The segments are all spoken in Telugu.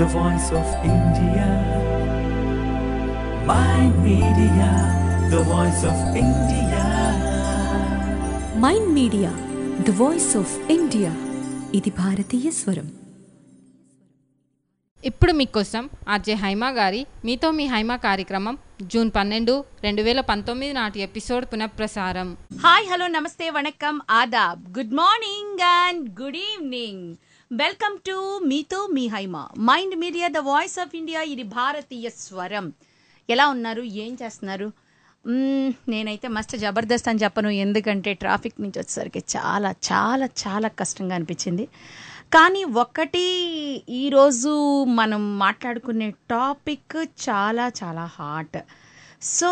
the voice of India. My media, the voice of India. Mind Media the voice of India ఇది భారతీయ స్వరం ఇప్పుడు మీకోసం ఆర్జే హైమా గారి మీతో మీ హైమా కార్యక్రమం జూన్ పన్నెండు రెండు వేల పంతొమ్మిది నాటి ఎపిసోడ్ పునఃప్రసారం హాయ్ హలో నమస్తే వణకం ఆదాబ్ good morning and good evening welcome to మీతో మీ Haima Mind Media the voice of India ఇది భారతీయ స్వరం ఎలా ఉన్నారు ఏం చేస్తున్నారు మ్మ్, నేనైతే మస్తు జబర్దస్త్ అని చెప్పను ఎందుకంటే ట్రాఫిక్ నుంచి వచ్చేసరికి చాలా చాలా చాలా కష్టంగా అనిపించింది కానీ ఒక్కటి ఈరోజు మనం మాట్లాడుకునే టాపిక్ చాలా చాలా హాట్ సో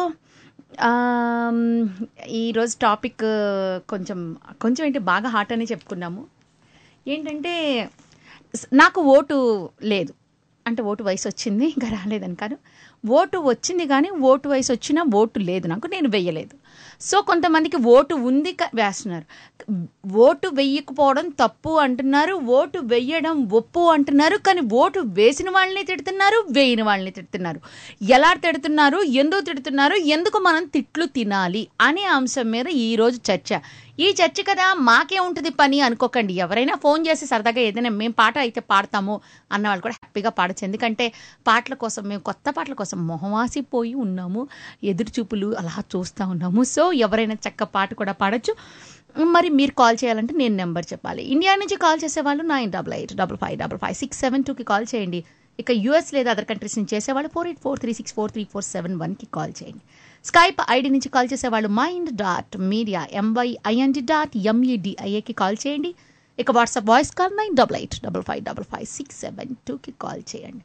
ఆమ్, ఈరోజు టాపిక్ కొంచెం కొంచెం ఏంటి బాగా హాట్ అని చెప్పుకున్నాము ఏంటంటే స్- నాకు ఓటు లేదు అంటే ఓటు వయసు వచ్చింది ఇంకా రాలేదని కాదు ఓటు వచ్చింది కానీ ఓటు వయసు వచ్చినా ఓటు లేదు నాకు నేను వెయ్యలేదు సో కొంతమందికి ఓటు ఉంది క- వేస్తున్నారు ఓటు వెయ్యకపోవడం తప్పు అంటున్నారు ఓటు వెయ్యడం ఒప్పు అంటున్నారు కానీ ఓటు వేసిన వాళ్ళని తిడుతున్నారు వేయని వాళ్ళని తిడుతున్నారు ఎలా తిడుతున్నారు ఎందుకు తిడుతున్నారు ఎందుకు మనం తిట్లు తినాలి అనే అంశం మీద ఈరోజు చర్చ ఈ చర్చ కదా మాకే ఉంటుంది పని అనుకోకండి ఎవరైనా ఫోన్ చేసి సరదాగా ఏదైనా మేము పాట అయితే పాడతాము అన్న వాళ్ళు కూడా హ్యాపీగా పాడచ్చు ఎందుకంటే పాటల కోసం మేము కొత్త పాటల కోసం మొహవాసిపోయి ఉన్నాము ఎదురు చూపులు అలా చూస్తూ ఉన్నాము సో ఎవరైనా చక్క పాట కూడా పాడచ్చు మరి మీరు కాల్ చేయాలంటే నేను నెంబర్ చెప్పాలి ఇండియా నుంచి కాల్ చేసేవాళ్ళు nine double eight double five double five six seven టూకి కాల్ చేయండి ఇక యూఎస్ లేదా అదర్ కంట్రీస్ నుంచి చేసేవాళ్ళు four eight four three six four three four seven వన్కి కాల్ చేయండి స్కైప్ ఐడి నుంచి కాల్ చేసేవాళ్ళు Mind dot Media M Y I N D dot ఎంఈడిఐఏకి కాల్ చేయండి ఇక WhatsApp voice call nine double eight double five double five six seven టూకి కాల్ చేయండి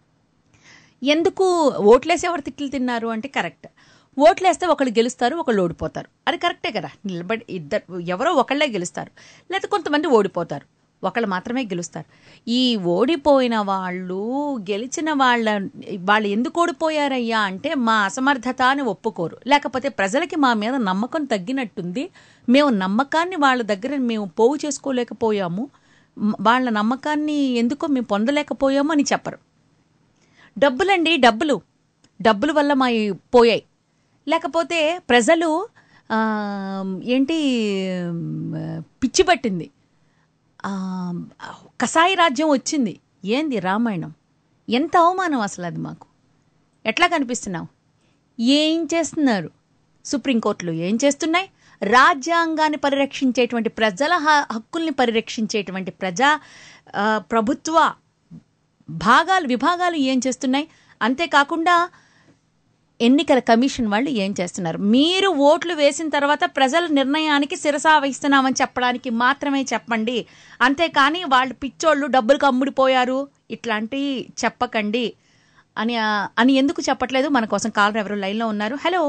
ఎందుకు ఓట్లేసి ఎవరు తిట్లు తిన్నారు అంటే కరెక్ట్ ఓట్లేస్తే ఒకళ్ళు గెలుస్తారు ఒకళ్ళు ఓడిపోతారు అది కరెక్టే కదా నిలబడి ఇద్దరు ఎవరో ఒకళ్ళే గెలుస్తారు లేకపోతే కొంతమంది ఓడిపోతారు ఒకళ్ళు మాత్రమే గెలుస్తారు ఈ ఓడిపోయిన వాళ్ళు గెలిచిన వాళ్ళ వాళ్ళు ఎందుకు ఓడిపోయారయ్యా అంటే మా అసమర్థత అని ఒప్పుకోరు లేకపోతే ప్రజలకి మా మీద నమ్మకం తగ్గినట్టుంది మేము నమ్మకాన్ని వాళ్ళ దగ్గర మేము పోగు చేసుకోలేకపోయాము మ్, వాళ్ళ నమ్మకాన్ని ఎందుకో మేము పొందలేకపోయాము అని చెప్పరు డబ్బులండి డబ్బులు డబ్బుల వల్ల మా పోయాయి లేకపోతే ప్రజలు ఆ, ఏంటి మ్, పిచ్చి పట్టింది ఆ, కసాయి రాజ్యం వచ్చింది ఏంది రామాయణం ఎంత అవమానం అసలు అది మాకు ఎట్లా కనిపిస్తున్నావు ఏం చేస్తున్నారు సుప్రీంకోర్టులు ఏం చేస్తున్నాయి రాజ్యాంగాన్ని పరిరక్షించేటువంటి ప్రజల హ- హక్కుల్ని పరిరక్షించేటువంటి ప్రజా ఆ, ప్రభుత్వ భాగాలు విభాగాలు ఏం చేస్తున్నాయి అంతేకాకుండా ఎన్నికల కమిషన్ వాళ్ళు ఏం చేస్తున్నారు మీరు ఓట్లు వేసిన తర్వాత ప్రజల నిర్ణయానికి శిరసా వహిస్తున్నామని చెప్పడానికి మాత్రమే చెప్పండి అంతేకాని వాళ్ళు పిచ్చోళ్ళు డబ్బులకు అమ్ముడిపోయారు ఇట్లాంటివి చెప్పకండి అని ఆ, అని ఎందుకు చెప్పట్లేదు మన కోసం కాలర్ ఎవరు లైన్లో ఉన్నారు హలో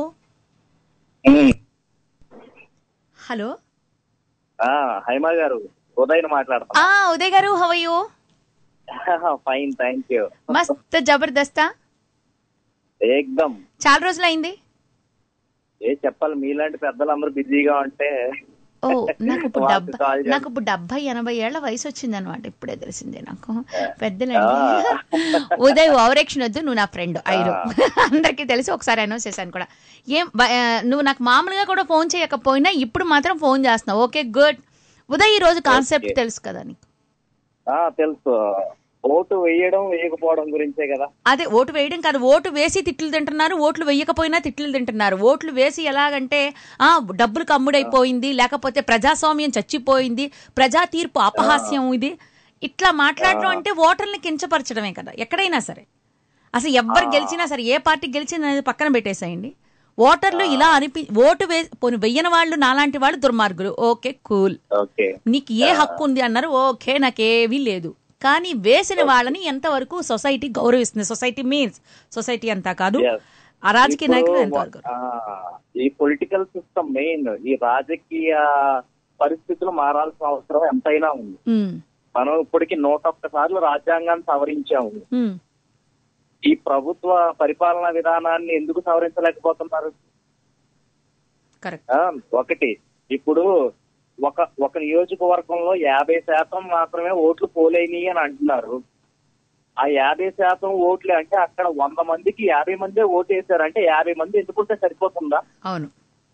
హలో ఆ హైమా గారు ఉదయ్ మాట్లాడతాం ఆ ఉదయ్ గారు హవయ్యూ ఫైన్ థ్యాంక్ యూ మస్త్ జబర్దస్తా ఏకదం చాలా రోజులైంది ఏ చెప్పాలి మీలాంటి పెద్దలందరూ బిజీగా ఉంటే ఓ నాకు ఇప్పుడు వాళ్ళకి డెబ్బై కాల్ చేయాలి. నాకు ఇప్పుడు డెబ్బై ఎనభై ఏళ్ల వయసు వచ్చింది అనమాట ఇప్పుడే తెలిసిందే నాకు పెద్దలండి ఉదయ్ ఓవరేక్షన్ వద్దు నువ్వు నా ఫ్రెండ్ ఐరు అందరికీ తెలిసి ఒకసారి అనౌన్స్ చేశాను కూడా ఏం బ- ఆ, నువ్వు నాకు మామూలుగా కూడా ఫోన్ చేయకపోయినా ఇప్పుడు మాత్రం ఫోన్ చేస్తున్నావు ఓకే గుడ్ ఉదయ్ ఈ రోజు కాన్సెప్ట్ Okay. తెలుసు కదా నీకు ఆ తెలుసు ఓటు వేయడం వేయకపోవడం గురించే కదా అదే ఓటు వేయడం కాదు ఓటు వేసి తిట్లు తింటున్నారు ఓట్లు వేయకపోయినా తిట్లు తింటున్నారు ఓట్లు వేసి ఎలాగంటే ఆ డబ్బులు కమ్ముడైపోయింది లేకపోతే ప్రజాస్వామ్యం చచ్చిపోయింది ప్రజా తీర్పు అపహాస్యం ఇది ఇట్లా మాట్లాడడం అంటే ఓటర్ని కించపరచడమే కదా ఎక్కడైనా సరే అసలు ఎవ్వరు గెలిచినా సరే ఏ పార్టీ గెలిచినా అనేది పక్కన పెట్టేసేయండి ఓటర్లు ఇలా అనిపి ఓటు వే పోనీ వెయ్యని వాళ్ళు నాలాంటి వాళ్ళు దుర్మార్గులు ఓకే కూల్ ఓకే నీకు ఏ హక్కు ఉంది అన్నారు ఓకే నాకేమీ లేదు కానీ వేసిన వాళ్ళని ఎంతవరకు సొసైటీ గౌరవిస్తుంది సొసైటీ మీన్స్ సొసైటీ అంతా కాదు Yes. ఆ రాజకీయ ఇప్పుడు నాయకులు ఎంతవరకు ఆ, ఈ పొలిటికల్ సిస్టమ్ మెయిన్ ఈ రాజకీయ పరిస్థితులు మారాల్సిన అవసరం ఎంతైనా ఉంది ఉమ్, మనం ఇప్పటికి నూట ఒక్క సార్లు రాజ్యాంగాన్ని సవరించాము ఉమ్, ఈ ప్రభుత్వ పరిపాలనా విధానాన్ని ఎందుకు సవరించలేకపోతున్నారు కరెక్ట్ ఆ, ఒకటి ఇప్పుడు ఒక ఒక నియోజకవర్గంలో యాభై శాతం మాత్రమే ఓట్లు పోలేని అని అంటున్నారు ఆ యాభై శాతం ఓట్లే అంటే అక్కడ వంద మందికి యాభై మందే ఓటు వేశారు అంటే యాభై మంది ఎందుకుంటే సరిపోతుందా అవును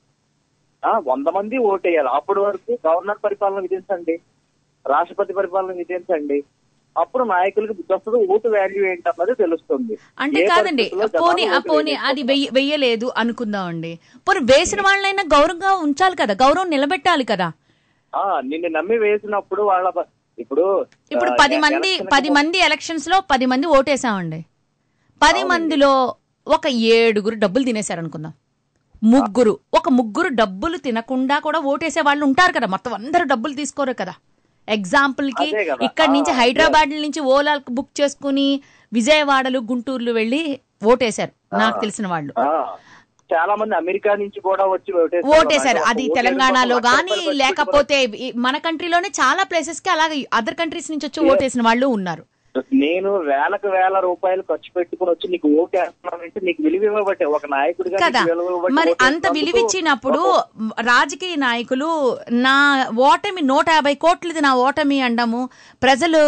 ఆ వంద మంది ఓటేయాలి అప్పటి వరకు గవర్నర్ పరిపాలన విధించండి రాష్ట్రపతి పరిపాలన విధించండి అప్పుడు నాయకులకు బుద్ధి వస్తుంది ఓటు వాల్యూ ఏంటన్నది తెలుస్తుంది అంటే ఏ కాదండి పరిస్థితుల్లో జనాలు పోనీ ఆ ఓటు పోనీ అది వెయ్య వెయ్యలేదు అనుకుందామండి పోనీ వేసిన వాళ్ళైనా గౌరవంగా ఉంచాలి కదా గౌరవం నిలబెట్టాలి కదా ఆ నిన్ను నమ్మి వేసినప్పుడు వాళ్ళ ప- ఇప్పుడు ఇప్పుడు ఆ, పది ఎ- మంది ఎలక్షన్ పది మంది ఎలక్షన్స్ లో పది మంది ఓటేసామండి పది మందిలో ఒక ఏడుగురు డబ్బులు తినేశారు అనుకుందాం ముగ్గురు ఒక ముగ్గురు డబ్బులు తినకుండా కూడా ఓటేసే వాళ్ళు ఉంటారు కదా మొత్తం అందరూ డబ్బులు తీసుకోరు కదా ఎగ్జాంపుల్ కి అదే కదా. ఇక్కడి నుంచి ఆ, హైదరాబాద్ నుంచి ఓలా బుక్ చేసుకుని విజయవాడలు గుంటూరులు వెళ్ళి ఓటేశారు నాకు తెలిసిన వాళ్ళు ఆ, చాలా మంది అమెరికా నుంచి కూడా వచ్చి ఓటేశారు. ఓటేశారు అంటే అది ఒక తెలంగాణలో ఓటేయడం కోసం గానీ లక్ష రూపాయలు లేకపోతే ఈ- మన కంట్రీలోనే చాలా ప్లేసెస్ కి అలాగే అదర్ కంట్రీస్ నుంచి వచ్చి ఓటేసిన వాళ్ళు ఉన్నారు నేను వేలకు వేల రూపాయలు ఖర్చు పెట్టుకుని వచ్చి నీకు ఓటు వేస్తున్నానంటే నీకు విలువ ఇవ్వబట్టే ఒక నాయకుడిగా కదా నీకు విలువ ఇవ్వబట్టి మరి ఓటు అంత వేసినందుకు విలువిచ్చినప్పుడు రాజకీయ నాయకులు నా ఓటమి నూట యాభై కోట్లది నా ఓటమి అండము ప్రజలు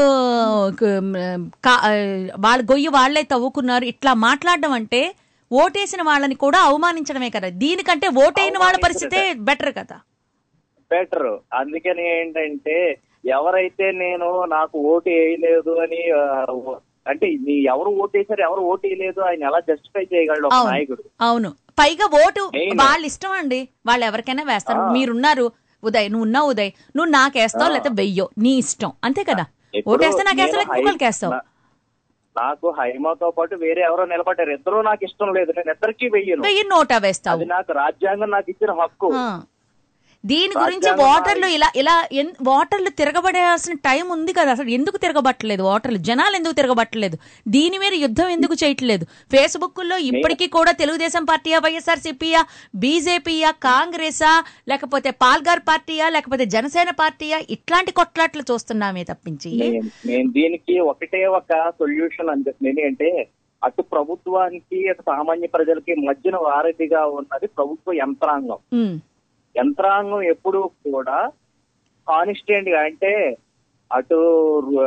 క- కా- వాళ్ళ గొయ్యి వాళ్లే తవ్వుకున్నారు ఇట్లా మాట్లాడడం అంటే ఓటేసిన వాళ్ళని కూడా అవమానించడమే కదా దీనికంటే ఓటైన వాళ్ళ పరిస్థితే బెటర్ కదా బెటర్ అందుకని ఏంటంటే ఎవరైతే నేను నాకు ఓటు వేయలేదు అని ఆ, అంటే నీ ఎవరు ఓటు వేసారు ఎవరు ఓటు వేయలేదు ఆయన ఎలా జస్టిఫై చేయగలడు ఒక అవును నాయకుడు అవును పైగా ఓటు Main. వాళ్ళ ఇష్టం అండి వాళ్ళు ఎవరికైనా వేస్తారు మీరున్నారు ఉదయ్ నువ్వు ఉన్నావు ఉదయ్ నువ్వు నాకేస్తావు లేకపోతే వెయ్యో నీ ఇష్టం అంతే కదా ఇప్పుడు ఓటేస్తే నాకేస్తావు నేను లేకపోతే ఇంకొకరికి వేస్తావు హై- నాకు హైమాతో పాటు వేరే ఎవరో నిలబడ్డారు ఇద్దరు నాకు ఇష్టం లేదు నేను ఇద్దరికి వెయ్యను వెయ్యి నోటా వేస్తావు అది నాకు రాజ్యాంగం నాకు ఇచ్చిన హక్కు ఆ. దీని గురించి రాజ్యాంగం ఓటర్లు ఇలా ఇలా ఎన్- ఓటర్లు తిరగబడాల్సిన టైం ఉంది కదా అసలు ఎందుకు తిరగబట్టలేదు ఓటర్లు జనాలు ఎందుకు తిరగబట్టలేదు దీని మీద యుద్ధం ఎందుకు చేయట్లేదు ఫేస్బుక్ లో ఇప్పటికీ కూడా తెలుగుదేశం పార్టీయా వైఎస్ఆర్ సిపియా బీజేపీయా కాంగ్రెసా లేకపోతే పాల్గార్ పార్టీయా లేకపోతే జనసేన పార్టీయా ఇట్లాంటి కొట్లాట్లు చూస్తున్నామే తప్పించి నేను నేను దీనికి ఒకటే ఒక సొల్యూషన్ అని చెప్పి అంటే అటు ప్రభుత్వానికి అటు సామాన్య ప్రజలకి మధ్యన వారధిగా ఉన్నది ప్రభుత్వ యంత్రాంగం ఉమ్, యంత్రాంగం ఎప్పుడు కూడా కాన్స్టెంట్ గా అంటే అటు ఆ,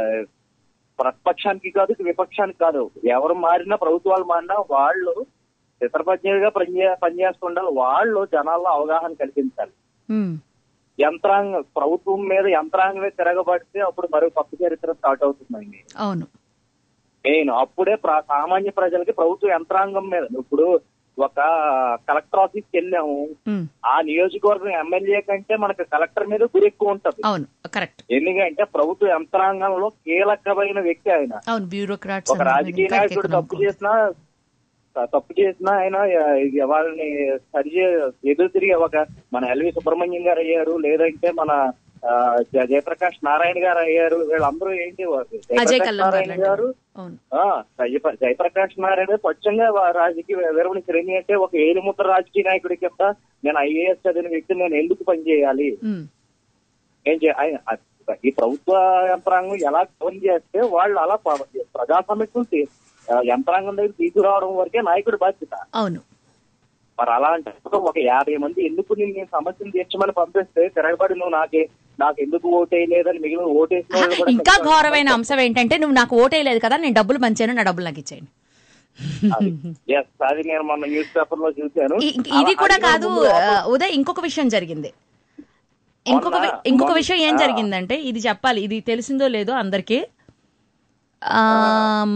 ప్రతిపక్షానికి కాదు ఇటు విపక్షానికి కాదు ఎవరు మారినా ప్రభుత్వాలు మారినా వాళ్ళు చిత్రపజ్ఞులుగా పనిచే పనిచేస్తుండాలి వాళ్ళు జనాల్లో అవగాహన కల్పించాలి ఉమ్, యంత్రాంగం ప్రభుత్వం మీద యంత్రాంగమే తిరగబడితే అప్పుడు మరో కొత్త చరిత్ర స్టార్ట్ అవుతుందండి అవును మెయిన్ అప్పుడే ప్ర- సామాన్య ప్రజలకి ప్రభుత్వ యంత్రాంగం మీద ఇప్పుడు ఒక కలెక్టర్ ఆఫీస్ కి వెళ్ళాము ఉమ్, ఆ నియోజకవర్గం ఎమ్మెల్యే కంటే మనకు కలెక్టర్ మీద గురి ఎక్కువ ఉంటది అవును కరెక్ట్ ఎందుకంటే ప్రభుత్వ యంత్రాంగంలో కీలకమైన వ్యక్తి ఆయన అవును బ్యూరోక్రాట్స్ ఒక రాజకీయ నాయకుడు తప్పు చేసినా తప్పు చేసినా ఆయన ఆ, వాళ్ళని సరి ఎదురు తిరిగి ఒక మన ఎల్వి సుబ్రహ్మణ్యం గారు అయ్యారు లేదంటే మన ఆ, జ- జయప్రకాష్ నారాయణ గారు అయ్యారు వీళ్ళందరూ ఏంటి వారు అజయ్ జయప్రకాష్ కల్లం నారాయణ గారు అవును ఆ, జయ- జయప్రకాష్ నారాయణ స్వచ్ఛంగా వా- రాజకీయ విరమణ శ్రేణి అంటే ఒక ఏలుముద్ర రాజకీయ నాయకుడి కింద నేను ఐఏఎస్ చదివిన వ్యక్తిని నేను ఎందుకు పనిచేయాలి ఉమ్, ఏం చే- ఆయన- ఆ- ఈ ప్రభుత్వ యంత్రాంగం ఎలా పనిచేస్తే వాళ్ళు అలా ప- ప్రజాసమ్మెకు తీ- ఆ, యంత్రాంగం దగ్గర తీసుకురావడం వరకే నాయకుడి బాధ్యత అవును మరి అలాంటప్పుడు ఒక యాభై మంది ఎందుకు నేను సమస్యను తీర్చమని పంపిస్తే తిరగబడి నువ్వు నాకే నాకు ఎందుకు ఓటేయలేదని మిగిలిన ఓటేసిన వాళ్ళు కూడా ఇంకా ఘోరమైన అంశం ఏంటంటే నువ్వు నాకు ఓటేయలేదు కదా నేను డబ్బులు పంచాను నా డబ్బులు నాకు ఇచ్చేయండి అది. Yes, అది నేను మొన్న న్యూస్ పేపర్ లో చూశాను ఈ- ఇంక ఇది అలా కూడా అడిగిన కాదు ముందు ఆ, ఉదయ్ ఇంకొక విషయం జరిగింది ఇంకొక వి- మొన్న- ఇంకొక మొన్న- విషయం ఏం ఆ. జరిగిందంటే ఇది చెప్పాలి ఇది తెలిసిందో లేదో అందరికి ఆమ్,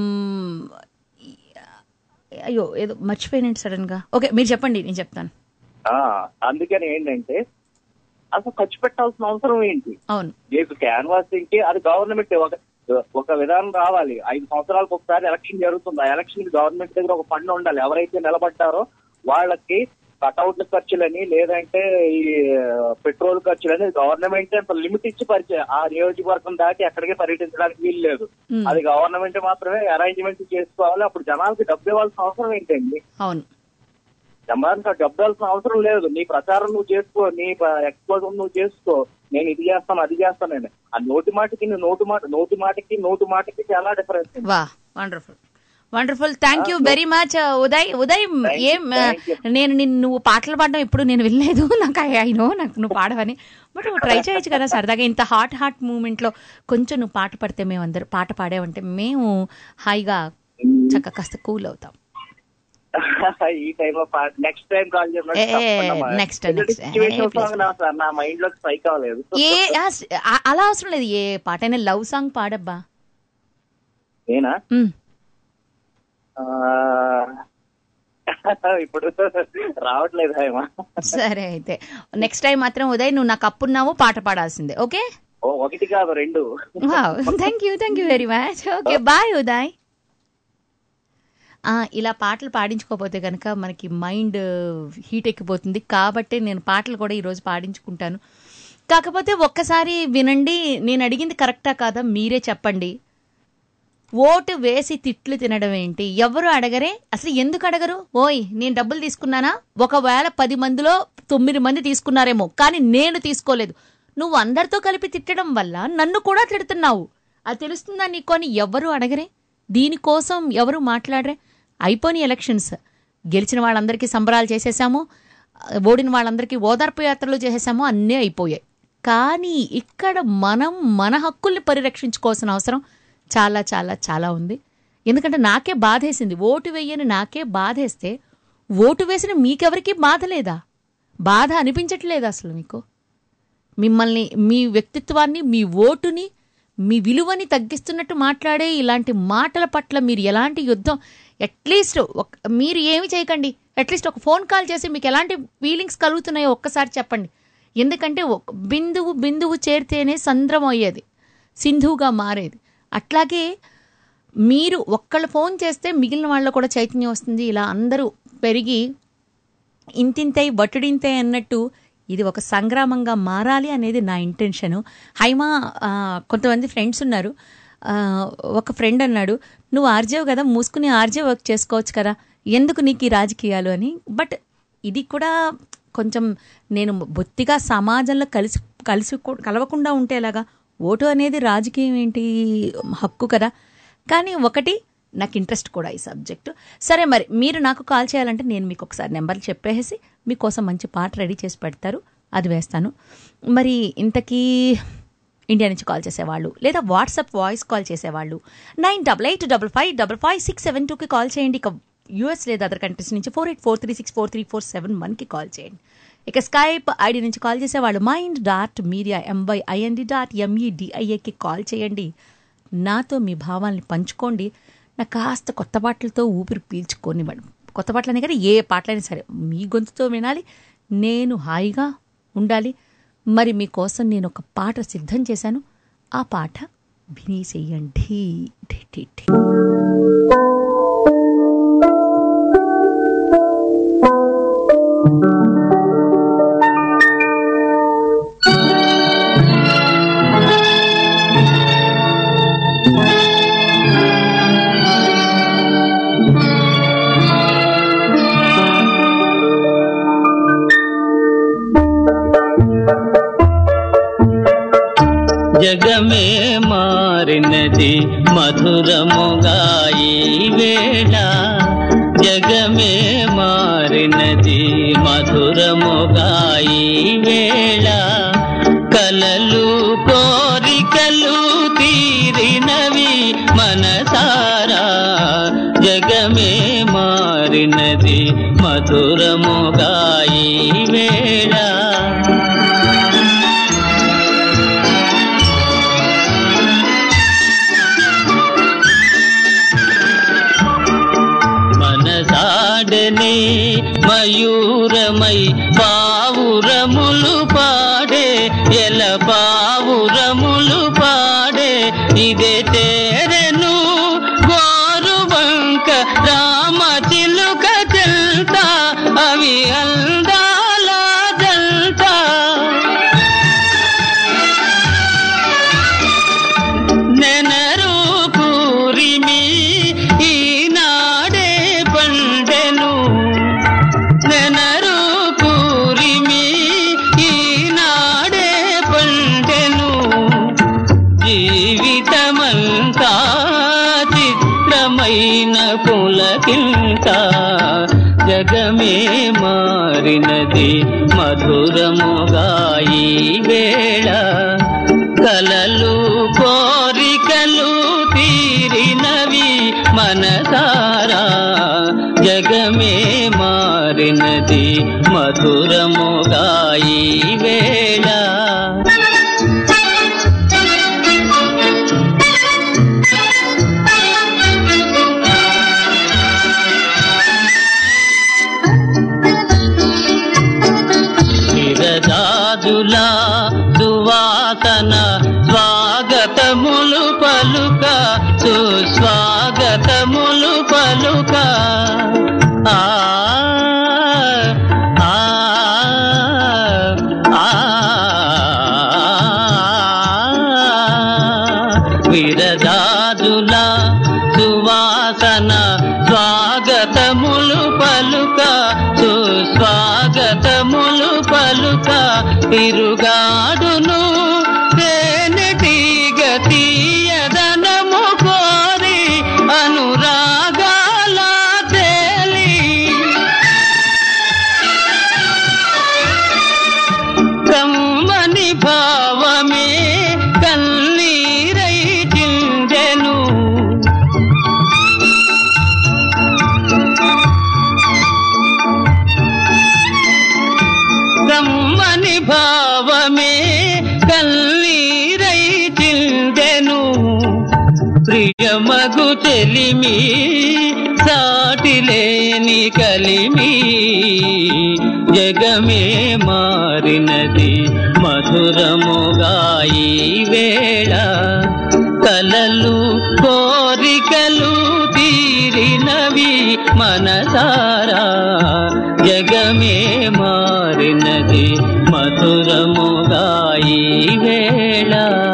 అయ్యో ఏదో మర్చిపోయినండి సడన్ గా ఓకే మీరు చెప్పండి నేను చెప్తాను ఆ, అందుకని ఏంటంటే అసలు ఖర్చు పెట్టాల్సిన అవసరం ఏంటి అవును నీకు క్యాన్వాసింగ్ కి అది గవర్నమెంట్ ఒక ఒక విధానం రావాలి ఐదు సంవత్సరాలకు ఒకసారి ఎలక్షన్ జరుగుతుంది ఆ ఎలక్షన్ కి గవర్నమెంట్ దగ్గర ఒక ఫండ్ ఉండాలి ఎవరైతే నిలబడ్డారో వాళ్ళకి కటౌట్ల ఖర్చులని లేదంటే ఈ పెట్రోల్ ఖర్చులని గవర్నమెంట్ లిమిట్ ఇచ్చి పరిచయం ఆ నియోజకవర్గం దాటి ఎక్కడికి పర్యటించడానికి వీలు లేదు Hmm. అది గవర్నమెంట్ మాత్రమే అరేంజ్మెంట్ చేసుకోవాలి అప్పుడు జనాలకి డబ్బు ఇవ్వాల్సిన అవసరం ఏంటండి అవును జనానికి డబ్బు ఇవ్వాల్సిన అవసరం లేదు నీ ప్రచారం నువ్వు చేసుకో నీ ఎక్స్పోజర్ నువ్వు చేసుకో నేను ఇది చేస్తాను అది చేస్తాను నేను ఆ నోటి మాటకి నీ నోటి మాట నోటి మాటకి నోటి మాటకి చాలా డిఫరెన్స్ ఉంది. వా wonderful wonderful thank you very much Uday Uday Thank you, ఏం thank you. నేను నిన్ను నువ్వు పాటలు పాడడం ఎప్పుడు నేను వినలేదు నాకు ఐ నో నాకు నువ్వు పాడవని బట్ నువ్వు ట్రై చేయొచ్చు కదా సరదాగా ఇంత హాట్ హాట్ మూమెంట్ లో కొంచెం నువ్వు పాట పడితే మేము అందరు పాట పాడావంటే మేము హాయిగా చక్కగా కాస్త కూల్ అవుతాం ఈ టైం లో నెక్స్ట్ టైం కాల్ ఏ, ఏ, next, next. ఏ, please. సార్ నా మైండ్ లోకి స్ట్రైక్ అవ్వలేదు ఏ ఆ, ఆ- అలా అవసరం లేదు ఏ పాట అయినా లవ్ సాంగ్ పాడబ్బా నేనా మ్. ఆ, ఇప్పుడు రావట్లేదు హేమ సరే అయితే నెక్స్ట్ టైం మాత్రం ఉదయ్ నువ్వు నాకు అప్పున్నావు పాట పాడాల్సిందే ఓకే ఓ ఒకటి కాదు రెండు thank you thank you very much okay bye Uday ఆ, ఇలా పాటలు పాడించుకోకపోతే కనుక మనకి మైండ్ హీట్ ఎక్కిపోతుంది కాబట్టి నేను పాటలు కూడా ఈరోజు పాడించుకుంటాను కాకపోతే ఒక్కసారి వినండి నేను అడిగింది కరెక్టా కాదా మీరే చెప్పండి ఓటు వేసి తిట్లు తినడం ఏంటి ఎవరు అడగరే అసలు ఎందుకు అడగరు ఓయ్ నేను డబ్బులు తీసుకున్నానా ఒకవేళ పది మందిలో తొమ్మిది మంది తీసుకున్నారేమో కానీ నేను తీసుకోలేదు నువ్వు అందరితో కలిపి తిట్టడం వల్ల నన్ను కూడా తిడుతున్నావు అది తెలుస్తుందా నీకు అని ఎవరు అడగరే దీనికోసం ఎవరు మాట్లాడరే అయిపోయిన ఎలక్షన్స్ గెలిచిన వాళ్ళందరికీ సంబరాలు చేసేసాము ఓడిన వాళ్ళందరికీ ఓదార్పు యాత్రలు చేసేసాము అన్నీ అయిపోయాయి కానీ ఇక్కడ మనం మన హక్కుల్ని పరిరక్షించుకోవాల్సిన అవసరం చాలా చాలా చాలా ఉంది ఎందుకంటే నాకే బాధేసింది ఓటు వేయని నాకే బాధేస్తే ఓటు వేసిన మీకెవరికి బాధ లేదా బాధ అనిపించట్లేదు అసలు మీకు మిమ్మల్ని మీ వ్యక్తిత్వాన్ని మీ ఓటుని మీ విలువని తగ్గిస్తున్నట్టు మాట్లాడే ఇలాంటి మాటల పట్ల మీరు ఎలాంటి యుద్ధం అట్లీస్ట్ మీరు ఏమి చేయకండి అట్లీస్ట్ ఒక ఫోన్ కాల్ చేసి మీకు ఎలాంటి ఫీలింగ్స్ కలుగుతున్నాయో ఒక్కసారి చెప్పండి ఎందుకంటే ఒక బిందువు బిందువు చేరితేనే సంద్రం అయ్యేది సింధువుగా మారేది అట్లాగే మీరు ఒక్కళ్ళు ఫోన్ చేస్తే మిగిలిన వాళ్ళలో కూడా చైతన్యం వస్తుంది ఇలా అందరూ పెరిగి ఇంతింతై బట్టుడింతై అన్నట్టు ఇది ఒక సంగ్రామంగా మారాలి అనేది నా ఇంటెన్షను హైమా ఆ, కొంతమంది ఫ్రెండ్స్ ఉన్నారు ఆ, ఒక ఫ్రెండ్ అన్నాడు నువ్వు ఆర్జేవ్ కదా మూసుకుని ఆర్జే వర్క్ చేసుకోవచ్చు కదా ఎందుకు నీకు ఈ రాజకీయాలు అని బట్ ఇది కూడా కొంచెం నేను బొత్తిగా సమాజంలో కలిసి కలిసి కలవకుండా ఉంటే ఎలాగా ఓటు అనేది రాజకీయం ఏంటి హక్కు కదా కానీ ఒకటి నాకు ఇంట్రెస్ట్ కూడా ఈ సబ్జెక్టు సరే మరి మీరు నాకు కాల్ చేయాలంటే నేను మీకు ఒకసారి నెంబర్లు చెప్పేసి మీకోసం మంచి పాట రెడీ చేసి పెడతారు అది వేస్తాను మరి ఇంతకీ ఇండియా నుంచి కాల్ చేసేవాళ్ళు లేదా వాట్సాప్ వాయిస్ కాల్ చేసేవాళ్ళు nine double eight double five double five six seven టూకి కాల్ చేయండి ఇక యూఎస్ లేదా అదర్ కంట్రీస్ నుంచి four eight four three six four three four seven వన్కి కాల్ చేయండి ఇక స్కైప్ ఐడి నుంచి కాల్ చేసేవాళ్ళు Mind dot Media M Y I N D dot ఎంఈడిఐఏకి కాల్ చేయండి నాతో మీ భావాల్ని పంచుకోండి నాకు కాస్త కొత్త పాటలతో ఊపిరి పీల్చుకోనివ్వండి కొత్త పాటలనే కానీ ఏ పాటలైనా సరే మీ గొంతుతో వినాలి నేను హాయిగా ఉండాలి మరి మీకోసం నేను ఒక పాట సిద్ధం చేశాను ఆ పాట వినేసేయండి ఢీ, ఢీ, ఢీ. జగమే మారినది మధురముగా ఈ వేళ జగమే మారినది మధురముగా ఈ వేళ కలలు కోరికలు తీరినవి మనసారా జగమే మారినది మధురముగా ఈ వేళ మనసాడనే మయూరమై పావురములు పాడే ఎల పావురములు పాడే ఇదే తేరెను గోరువంక రామ చిలుక చెల్తా అవి అందాల జల్తా నెనరు పూరిమి ఈనాడే పండెను నెనరు పూరిమి ఈనాడే పండెను పులకింత జగమే మారినది మధురముగా ఈ వేళ కలలు కోరికలు తీరినవి మనసారా జగమే మారినది మధురముగా ఈ వేళ విరజాజుల సువాసన స్వాగతములు పలుక సుస్వాగతములు పలుక ఆ ఆ ఆ విరజాజుల సువాసన స్వాగతములు పలుక సుస్వాగతములు పలుక తిరుగాడును తేనెటీగ తీయదనము కోరి అనురాగాల తేలి కమ్మని భావమే కన్నీరై చిందెను కమ్మని భావమే కన్నీరై చిందెను ప్రియమగు చెలిమి సాటిలేని కలిమి జగమే మారినది మధురముగా ఈ వేళ కలలు కోరికలు తీరినవి మనసారా జగమే మారినది మధురముగా ఈ వేళ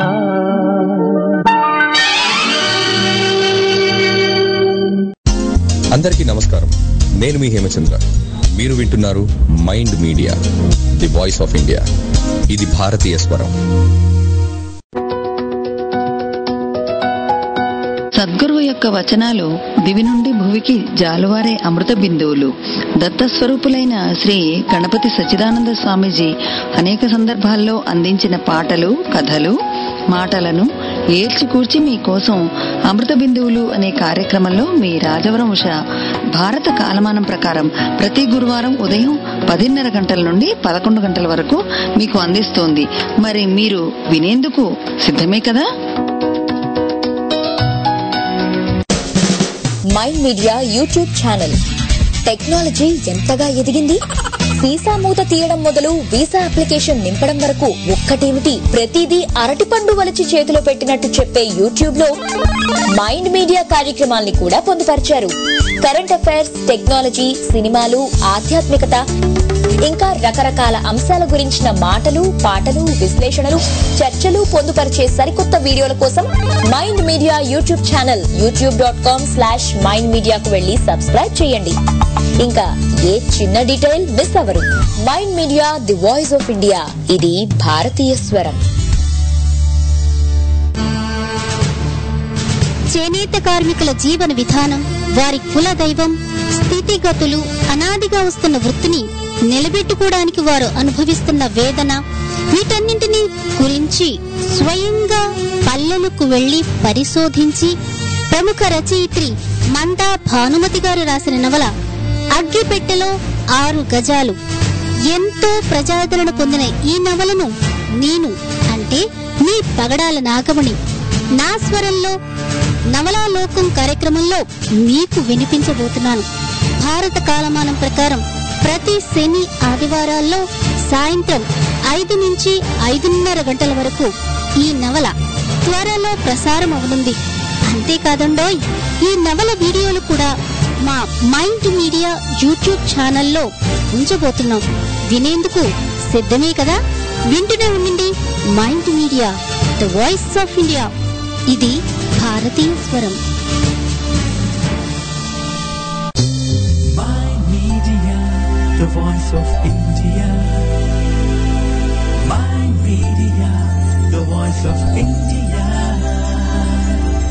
అందరికీ నమస్కారం నేను మీ హేమచంద్ర మీరు వింటున్నారు Mind Media the voice of India ఇది భారతీయ స్వరం సద్గురువు యొక్క వచనాలు దివి నుండి భువికి జాలువారే అమృత బిందువులు దత్తస్వరూపులైన శ్రీ గణపతి సచ్చిదానంద స్వామీజీ అనేక సందర్భాల్లో అందించిన పాటలు కథలు మాటలను ఏల్చికూర్చి మీకోసం అమృత బిందువులు అనే కార్యక్రమంలో మీ రాజవరం ఉష భారత కాలమానం ప్రకారం ప్రతి గురువారం ఉదయం పదిన్నర గంటల నుండి పదకొండు గంటల వరకు మీకు అందిస్తోంది మరి మీరు వినేందుకు సిద్ధమే కదా Mind Media YouTube channel technology ఎంతగా ఎదిగింది వీసా మూత తీయడం మొదలు వీసా అప్లికేషన్ నింపడం వరకు ఒక్కటేమిటి ప్రతిదీ అరటిపండు వలచి చేతిలో పెట్టినట్టు చెప్పే యూట్యూబ్ లో మైండ్ మీడియా కార్యక్రమాల్ని కూడా పొందుపరిచారు కరెంట్ అఫైర్స్ టెక్నాలజీ సినిమాలు ఆధ్యాత్మికత ఇంకా రకరకాల అంశాల గురించిన మాటలు పాటలు విశ్లేషణలు చర్చలు పొందుపరిచే సరికొత్త వీడియోల కోసం Mind Media YouTube channel YouTube dot com slash Mind మీడియాకు వెళ్లి సబ్స్క్రైబ్ చేయండి ఇంకా ఏ చిన్న డీటెయిల్ మిస్ అవ్వరు Mind Media the voice of India ఇది భారతీయ స్వరం చేనేత కార్మికుల జీవన విధానం వారి కుల దైవం స్థితిగతులు అనాదిగా వస్తున్న వృత్తిని నిలబెట్టుకోవడానికి వారు అనుభవిస్తున్న వేదన వీటన్నింటినీ గురించి స్వయంగా పల్లెలకు వెళ్లి పరిశోధించి ప్రముఖ రచయిత్రి మందా భానుమతి గారు రాసిన నవల అగ్గిపెట్టెలో ఆరు గజాలు ఎంతో ప్రజాదరణ పొందిన ఈ నవలను నేను అంటే మీ పగడాల నాగమణి నా స్వరంలో నవలాలోకం కార్యక్రమంలో మీకు వినిపించబోతున్నాను భారత కాలమానం ప్రకారం ప్రతి శని ఆదివారాల్లో సాయంత్రం ఐదు నుంచి ఐదున్నర గంటల వరకు ఈ నవల త్వరలో ప్రసారం అవనుంది అంతేకాదండోయ్ ఈ నవల వీడియోలు కూడా మా మైండ్ మీడియా యూట్యూబ్ ఛానల్లో ఉంచబోతున్నాం వినేందుకు సిద్ధమే కదా వింటూనే ఉండండి Mind Media the voice of India ఇది భారతీయ స్వరం Mind Media, the voice of India. Mind Media, the voice of India.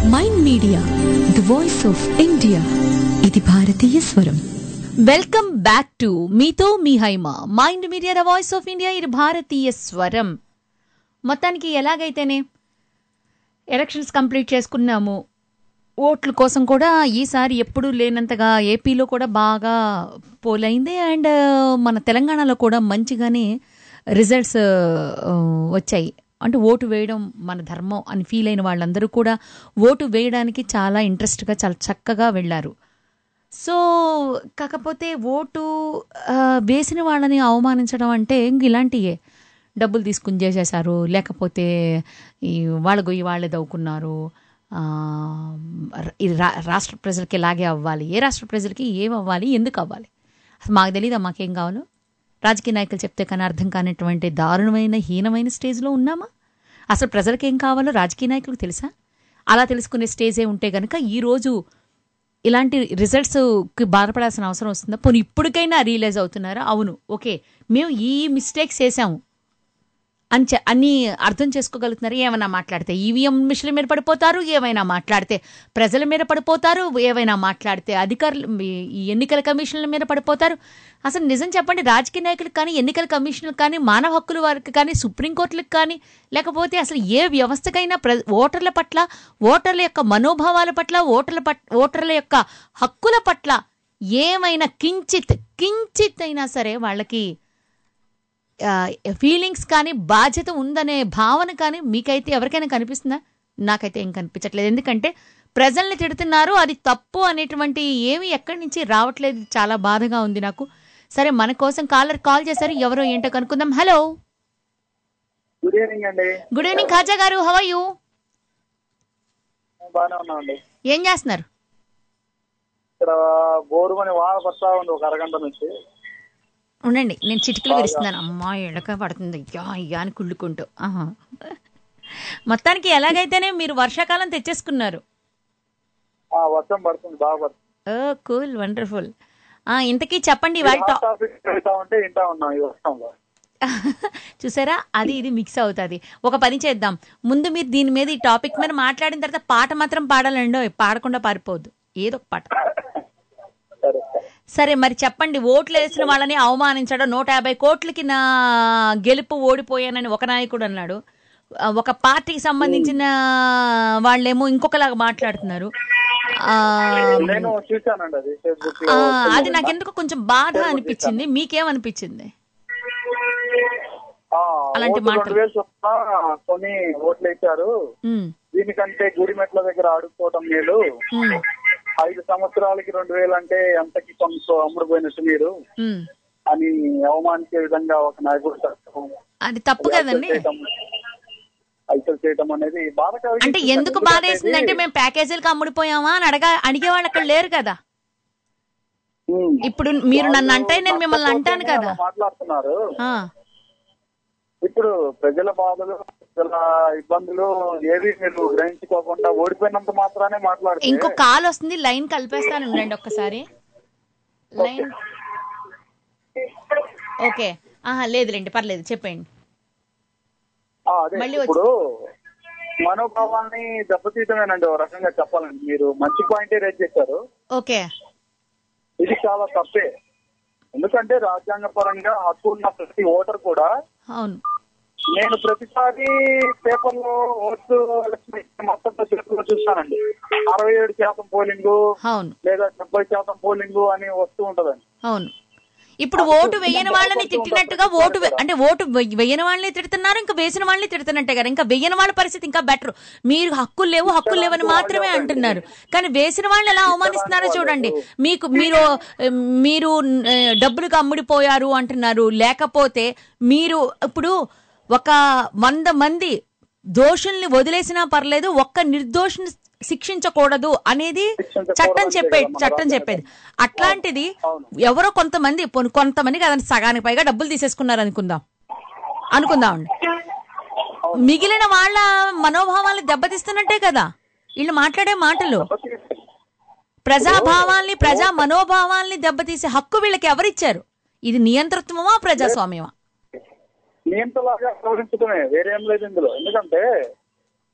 Mind Media the voice of India ఇది భారతీయ స్వరం వెల్కమ్ బ్యాక్ టు మీతో మీ Haima Mind Media the voice of India ఇది భారతీయ స్వరం మొత్తానికి ఎలాగైతేనే ఎలక్షన్స్ కంప్లీట్ చేసుకున్నాము ఓట్ల కోసం కూడా ఈసారి ఎప్పుడూ లేనంతగా ఏపీలో కూడా బాగా పోలైంది అండ్ మన తెలంగాణలో కూడా మంచిగానే రిజల్ట్స్ వచ్చాయి అంటే ఓటు వేయడం మన ధర్మం అని ఫీల్ అయిన వాళ్ళందరూ కూడా ఓటు వేయడానికి చాలా ఇంట్రెస్ట్గా చాలా చక్కగా వెళ్ళారు సో కాకపోతే ఓటు ఆ, వేసిన వాళ్ళని అవమానించడం అంటే ఇంక ఇలాంటియే డబ్బులు తీసుకుని చేసేశారు లేకపోతే ఈ వాళ్ళ గొయ్యి వాళ్ళే దవ్వుకున్నారు ఆ, ఈ రా- రాష్ట్ర ప్రజలకి ఇలాగే అవ్వాలి ఏ రాష్ట్ర ప్రజలకి ఏం అవ్వాలి ఎందుకు అవ్వాలి అసలు మాకు తెలియదా మాకేం కావాలో రాజకీయ నాయకులు చెప్తే కానీ అర్థం కానటువంటి దారుణమైన హీనమైన స్టేజ్లో ఉన్నామా అసలు ప్రజలకు ఏం కావాలో రాజకీయ నాయకులకు తెలుసా అలా తెలుసుకునే స్టేజే ఉంటే కనుక ఈరోజు ఇలాంటి రిజల్ట్స్కి బాధపడాల్సిన అవసరం వస్తుందా పోనీ ఇప్పటికైనా రియలైజ్ అవుతున్నారా అవును ఓకే మేము ఈ మిస్టేక్స్ చేసాము అని చె- అన్ని అర్థం చేసుకోగలుగుతున్నారు ఏమైనా మాట్లాడితే ఈవీఎం మిషన్ల మీద పడిపోతారు ఏమైనా మాట్లాడితే ప్రజల మీద పడిపోతారు ఏమైనా మాట్లాడితే అధికారులు ఈ- ఈ ఎన్నికల కమిషన్ల మీద పడిపోతారు అసలు నిజం చెప్పండి రాజకీయ నాయకులకు కానీ ఎన్నికల కమిషన్లకు కానీ మానవ హక్కుల వారికి కానీ సుప్రీంకోర్టులకు కానీ లేకపోతే అసలు ఏ వ్యవస్థకైనా ప్ర ఓటర్ల పట్ల ఓటర్ల యొక్క మనోభావాల పట్ల ఓటర్ల పట్ ఓటర్ల యొక్క హక్కుల పట్ల ఏమైనా కించిత్ కించిత్ అయినా సరే వాళ్ళకి ఫీలింగ్స్ కానీ బాధ్యత ఉందనే భావన కానీ మీకైతే ఎవరికైనా కనిపిస్తుందా నాకైతే ఏం కనిపించట్లేదు ఎందుకంటే ప్రజల్ని తిడుతున్నారు అది తప్పు అనేటువంటి ఏమి ఎక్కడి నుంచి రావట్లేదు ఇది చాలా బాధగా ఉంది నాకు సరే మన కోసం కాలర్ కాల్ చేశారు ఎవరో ఏంటో కనుక్కుందాం హలో గుడ్ ఈవినింగ్ అండి గుడ్ ఈవినింగ్ ఖాజా గారు హవ్ యూ బాగానే ఉన్నామండి ఏం చేస్తున్నారు ఇక్కడ బోరుమని వాన పడతా ఉంది ఒక అరగంట నుంచి ఉండండి నేను చిటికలు విరుస్తున్నాను అమ్మా ఎడక పడుతుంది అయ్యా అయ్యా అని కుళ్ళుకుంటూ ఆహా. మొత్తానికి ఎలాగైతేనే మీరు వర్షాకాలం తెచ్చేసుకున్నారు ఆ వర్షం పడుతుంది బాగా పడుతుంది ఓ కూల్ వండర్ఫుల్ ఇంతకీ చెప్పండి ఇవాళ టా- టాపిక్ వెళ్తా ఉంటే వింటా ఉన్నాం ఈ వర్షంలో చూసారా అది ఇది మిక్స్ అవుతుంది ఒక పని చేద్దాం ముందు మీరు దీని మీద ఈ టాపిక్ మీద మాట్లాడిన తర్వాత పాట మాత్రం పాడాలండో పాడకుండా పారిపోవద్దు ఏదో ఒక పాట సరే మరి చెప్పండి ఓట్లు వేసిన వాళ్ళని అవమానించడం నూట యాభై కోట్లకి నా గెలుపు ఓడిపోయానని ఒక నాయకుడు అన్నాడు ఆ, ఒక పార్టీకి సంబంధించిన వాళ్ళేమో ఇంకొకలాగా మాట్లాడుతున్నారు ఆ, నేను చూశానండి అది ఫేస్బుక్ ఆ, లో అది నాకెందుకు కొంచెం బాధ అనిపించింది మీకేమనిపించింది ఆ, అలాంటి ఓట్లు మాటలు. రెండు వేలు చొప్పున కొని ఓట్లు వేశారు ఉమ్, దీనికంటే గుడిమెట్ల దగ్గర ఆడుకోవటం మేలు ఉమ్, ఐదు సంవత్సరాలకి రెండు వేలు అంటే ఎంతకి కొంచెం అమ్ముడుపోయినట్టు మీరు ఉమ్. అని అవమానించే విధంగా ఒక నాయకుడు చెప్పడం, అది తప్పు అది కదండి హత్యలు చేయటం, హత్యలు చేయటం అనేది బాధ అంటే ఎందుకు బాధ వేసింది అంటే మేము ప్యాకేజీలకు అమ్ముడిపోయామా అని అడగా అడిగేవాళ్ళు అక్కడ లేరు కదా ఇప్పుడు మీరు నన్ను అంటే నేను మిమ్మల్ని అంటాను కదా మాట్లాడుతున్నారు ఆ, ఇప్పుడు ప్రజల బాధలు ప్రజల ఇబ్బందులు ఏవి మీరు గ్రహించుకోకుండా ఓడిపోయినంత మాత్రానే మాట్లాడితే ఇంకో కాల్ వస్తుంది లైన్ కలిపేస్తాను ఉండండి ఒక్కసారి లైన్ ఓకే ఆహా లేదులేండి పర్లేదు చెప్పండి ఆ, అదే మళ్ళీ వచ్చి- ఇప్పుడు మనోభావాన్ని దెబ్బతీయటమేనండి ఓ రకంగా చెప్పాలండి మీరు మంచి పాయింటే రేట్ చేశారు ఓకే ఇది చాలా తప్పే ఎందుకంటే రాజ్యాంగ పరంగా హక్కు ఉన్న ప్రతి ఓటర్ కూడా అవును నేను ప్రతిసారి పేపర్ లో ఓట్స్ ఎలక్షన్ ఇచ్చిన మొత్తం చేతుల్లో చూస్తానండి అరవై ఏడు శాతం పోలింగ్ అవును లేదా డెబ్బై శాతం పోలింగ్ అని వస్తూ ఉంటదండి అవును ఇప్పుడు ఓటు వేయని వాళ్ళని తిట్టినట్టుగా ఓటు వే- అంటే ఓటు వెయ్య- వేయని వాళ్ళని తిడుతున్నారు ఇంకా వేసిన వాళ్ళని తిడుతున్నట్టే కదా ఇంకా వేయని వాళ్ళ పరిస్థితి ఇంకా బెటర్ మీరు హక్కులు లేవు హక్కులు లేవని మాత్రమే అంటున్నారు కానీ వేసిన వాళ్ళని ఎలా అవమానిస్తున్నారో చూడండి మీకు మీరు మీరు ఆ, డబ్బులకు అమ్ముడిపోయారు అంటున్నారు లేకపోతే మీరు ఇప్పుడు ఒక వంద మంది దోషుల్ని వదిలేసినా పర్లేదు ఒక్క నిర్దోషిని శిక్షించకూడదు అనేది చట్టం చెప్పేది చట్టం చెప్పేది అట్లాంటిది ఎవరో కొంతమంది పోనీ కొంతమంది కదండి సగానికి పైగా డబ్బులు తీసేసుకున్నారు అనుకుందాం అనుకుందామండి మిగిలిన వాళ్ళ మనోభావాల్ని దెబ్బతీస్తున్నట్టే కదా వీళ్ళు మాట్లాడే మాటలు ప్రజాభావాల్ని ప్రజా మనోభావాల్ని దెబ్బతీసే హక్కు వీళ్ళకి ఎవరిచ్చారు ఇది నియంతృత్వమా ప్రజాస్వామ్యమా నియంతలాగా ప్రవహించడమే వేరేం లేదు ఇందులో ఎందుకంటే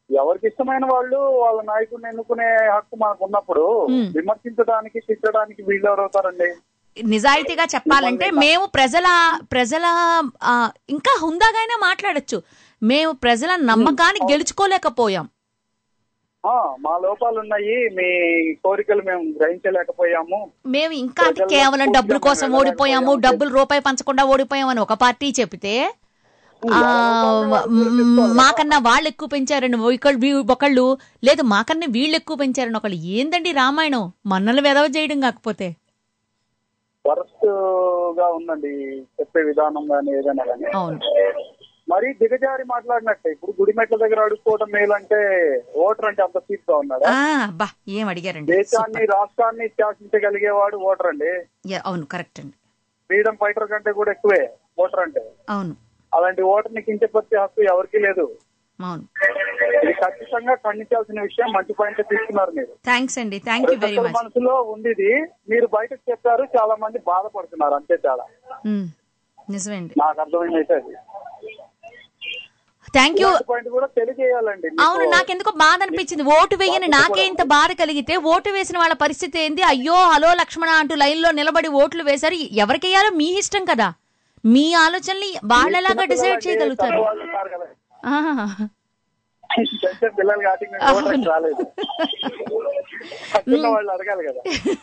ఎవరికి ఇష్టమైన వాళ్ళు వాళ్ళ నాయకుడిని ఎన్నుకునే హక్కు మనకు ఉన్నప్పుడు Hmm. విమర్శించడానికి తిట్టడానికి వీళ్ళు ఎవరు అవుతారండి నిజాయితీగా చెప్పాలంటే మేము ప్రజల ప్రజల ఆ, ఇంకా హుందాగానే మాట్లాడొచ్చు మేము ప్రజల నమ్మకాన్ని గెలుచుకోలేకపోయాం ఆ, మా లోపాలు ఉన్నాయి మీ కోరికలు మేము గ్రహించలేకపోయాము మేము ఇంకా అంటే ప్రజల్లో కేవలం పూర్తిగా డబ్బుల కోసం మేము ఓడిపోయాము వెళ్ళలేకపోయాము. డబ్బులు రూపాయి పంచకుండా ఓడిపోయామని ఒక పార్టీ చెప్తే ఆ, మ్, మాకన్నా వాళ్ళు ఎక్కువ పెంచారని ఒకళ్ళు వీ- ఒకళ్ళు లేదు మాకన్నా వీళ్ళు ఎక్కువ పెంచారని ఒకళ్ళు ఏందండి రామాయణం మన్నలు వెదవ చేయడం కాకపోతే వరస్ట్ గా ఉందండి చెప్పే విధానం కానీ ఏదైనా కానీ అవును మరి దిగజారి మాట్లాడినట్టే ఇప్పుడు గుడిమెట్ల దగ్గర అడుక్కోవడం మేలంటే ఓటర్ అంటే అంత సీట్ గా ఉన్నాడా ఆ, అబ్బా ఏం అడిగారండి దేశాన్ని రాష్ట్రాన్ని శాసించగలిగేవాడు ఓటర్ అండి యా, అవును కరెక్ట్ అండి ఫ్రీడమ్ ఫైటర్ కంటే కూడా ఎక్కువే ఓటర్ అంటే అవును అలాంటి ఓటర్ని కించపరిచే హక్కు ఎవరికీ లేదు అవును ఇది ఖచ్చితంగా ఖండించాల్సిన విషయం మంచి పాయింట్ తీసుకున్నారు మీరు థ్యాంక్స్ అండి థ్యాంక్ యూ ప్రతి వెరీ ఒక్కరి మచ్ మనసులో ఉంది ఇది మీరు బయటకు చెప్పారు చాలా మంది బాధపడుతున్నారు అంతే చాలా నిజమే అండి నాకు అర్థమైంది అయితే అది థ్యాంక్ యూ పాయింట్ కూడా తెలియజేయాలండి మీకు. అవును నాకెందుకో బాధ అనిపించింది ఓటు వేయని నాకే ఇంత బాధ కలిగితే ఓటు వేసిన వాళ్ళ పరిస్థితి ఏంది అయ్యో హలో లక్ష్మణ అంటూ లైన్ లో నిలబడి ఓట్లు వేశారు ఎవరికేయాలో మీ ఇష్టం కదా మీ ఆలోచనలు వాళ్ళెలాగా డిసైడ్ చేయగలుగుతారు వాళ్ళు ఉన్నారు కదా. ఆహా. పెద్ద పిల్లలు కాబట్టి మేము ఓటర్కి రాలేదు చిన్న వాళ్ళు అడగాలి కదా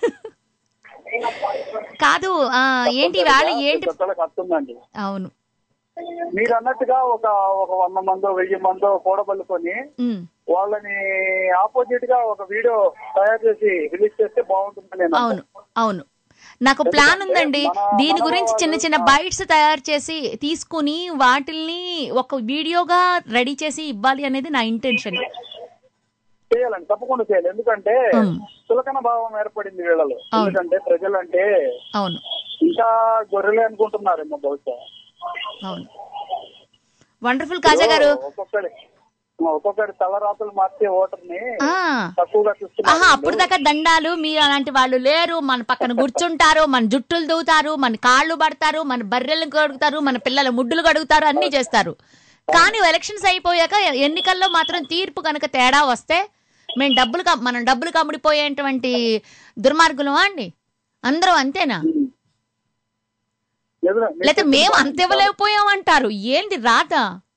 కాదు ఆ, ఏంటి వాళ్ళ ఏంటి కొత్తలకు వస్తుందండి అవును మీరు అన్నట్టుగా ఒక ఒక వంద మందో వెయ్యి మందో కూడబలుకొని ఉమ్. వాళ్ళని ఆపోజిట్ గా ఒక వీడియో తయారు చేసి రిలీజ్ చేస్తే బాగుంటుందని నేను అవును అవును నాకు ప్లాన్ ఉందండి దీని గురించి చిన్న చిన్న బైట్స్ తయారు చేసి తీసుకుని వాటిల్ని ఒక వీడియోగా రెడీ చేసి ఇవ్వాలి అనేది నా ఇంటెన్షన్ చేయాలండి తప్పకుండా చేయాలి ఎందుకంటే చులకన భావం ఏర్పడింది వీళ్ళలో ఎందుకంటే ప్రజలంటే అవును ఇంకా గొర్రెలే అనుకుంటున్నారేమో బహుశా అవును వండర్ఫుల్ కాజా గారు ఒక్కొక్కరి ఒక్కొక్కరి తలరాతలు మార్చే ఓటర్ని ఆ. తక్కువగా ఆహా చూస్తున్నారు అప్పుడు దాకా దండాలు మీరు అలాంటి వాళ్ళు లేరు మన పక్కన కూర్చుంటారు మన జుట్టులు దూతారు మన కాళ్ళు పడతారు మన బర్రెలు కడుగుతారు మన పిల్లల ముడ్డులు కడుగుతారు అన్ని చేస్తారు కానీ ఎలక్షన్స్ అయిపోయాక ఎన్నికల్లో మాత్రం తీర్పు కనుక తేడా వస్తే మేము డబ్బులు కమ్- మనం డబ్బులు కమ్ముడిపోయేటువంటి దుర్మార్గులమా అండి అందరూ అంతేనా లేకపోతే మేము అంత ఇవ్వలేకపోయాం అంటారు ఏంది రాత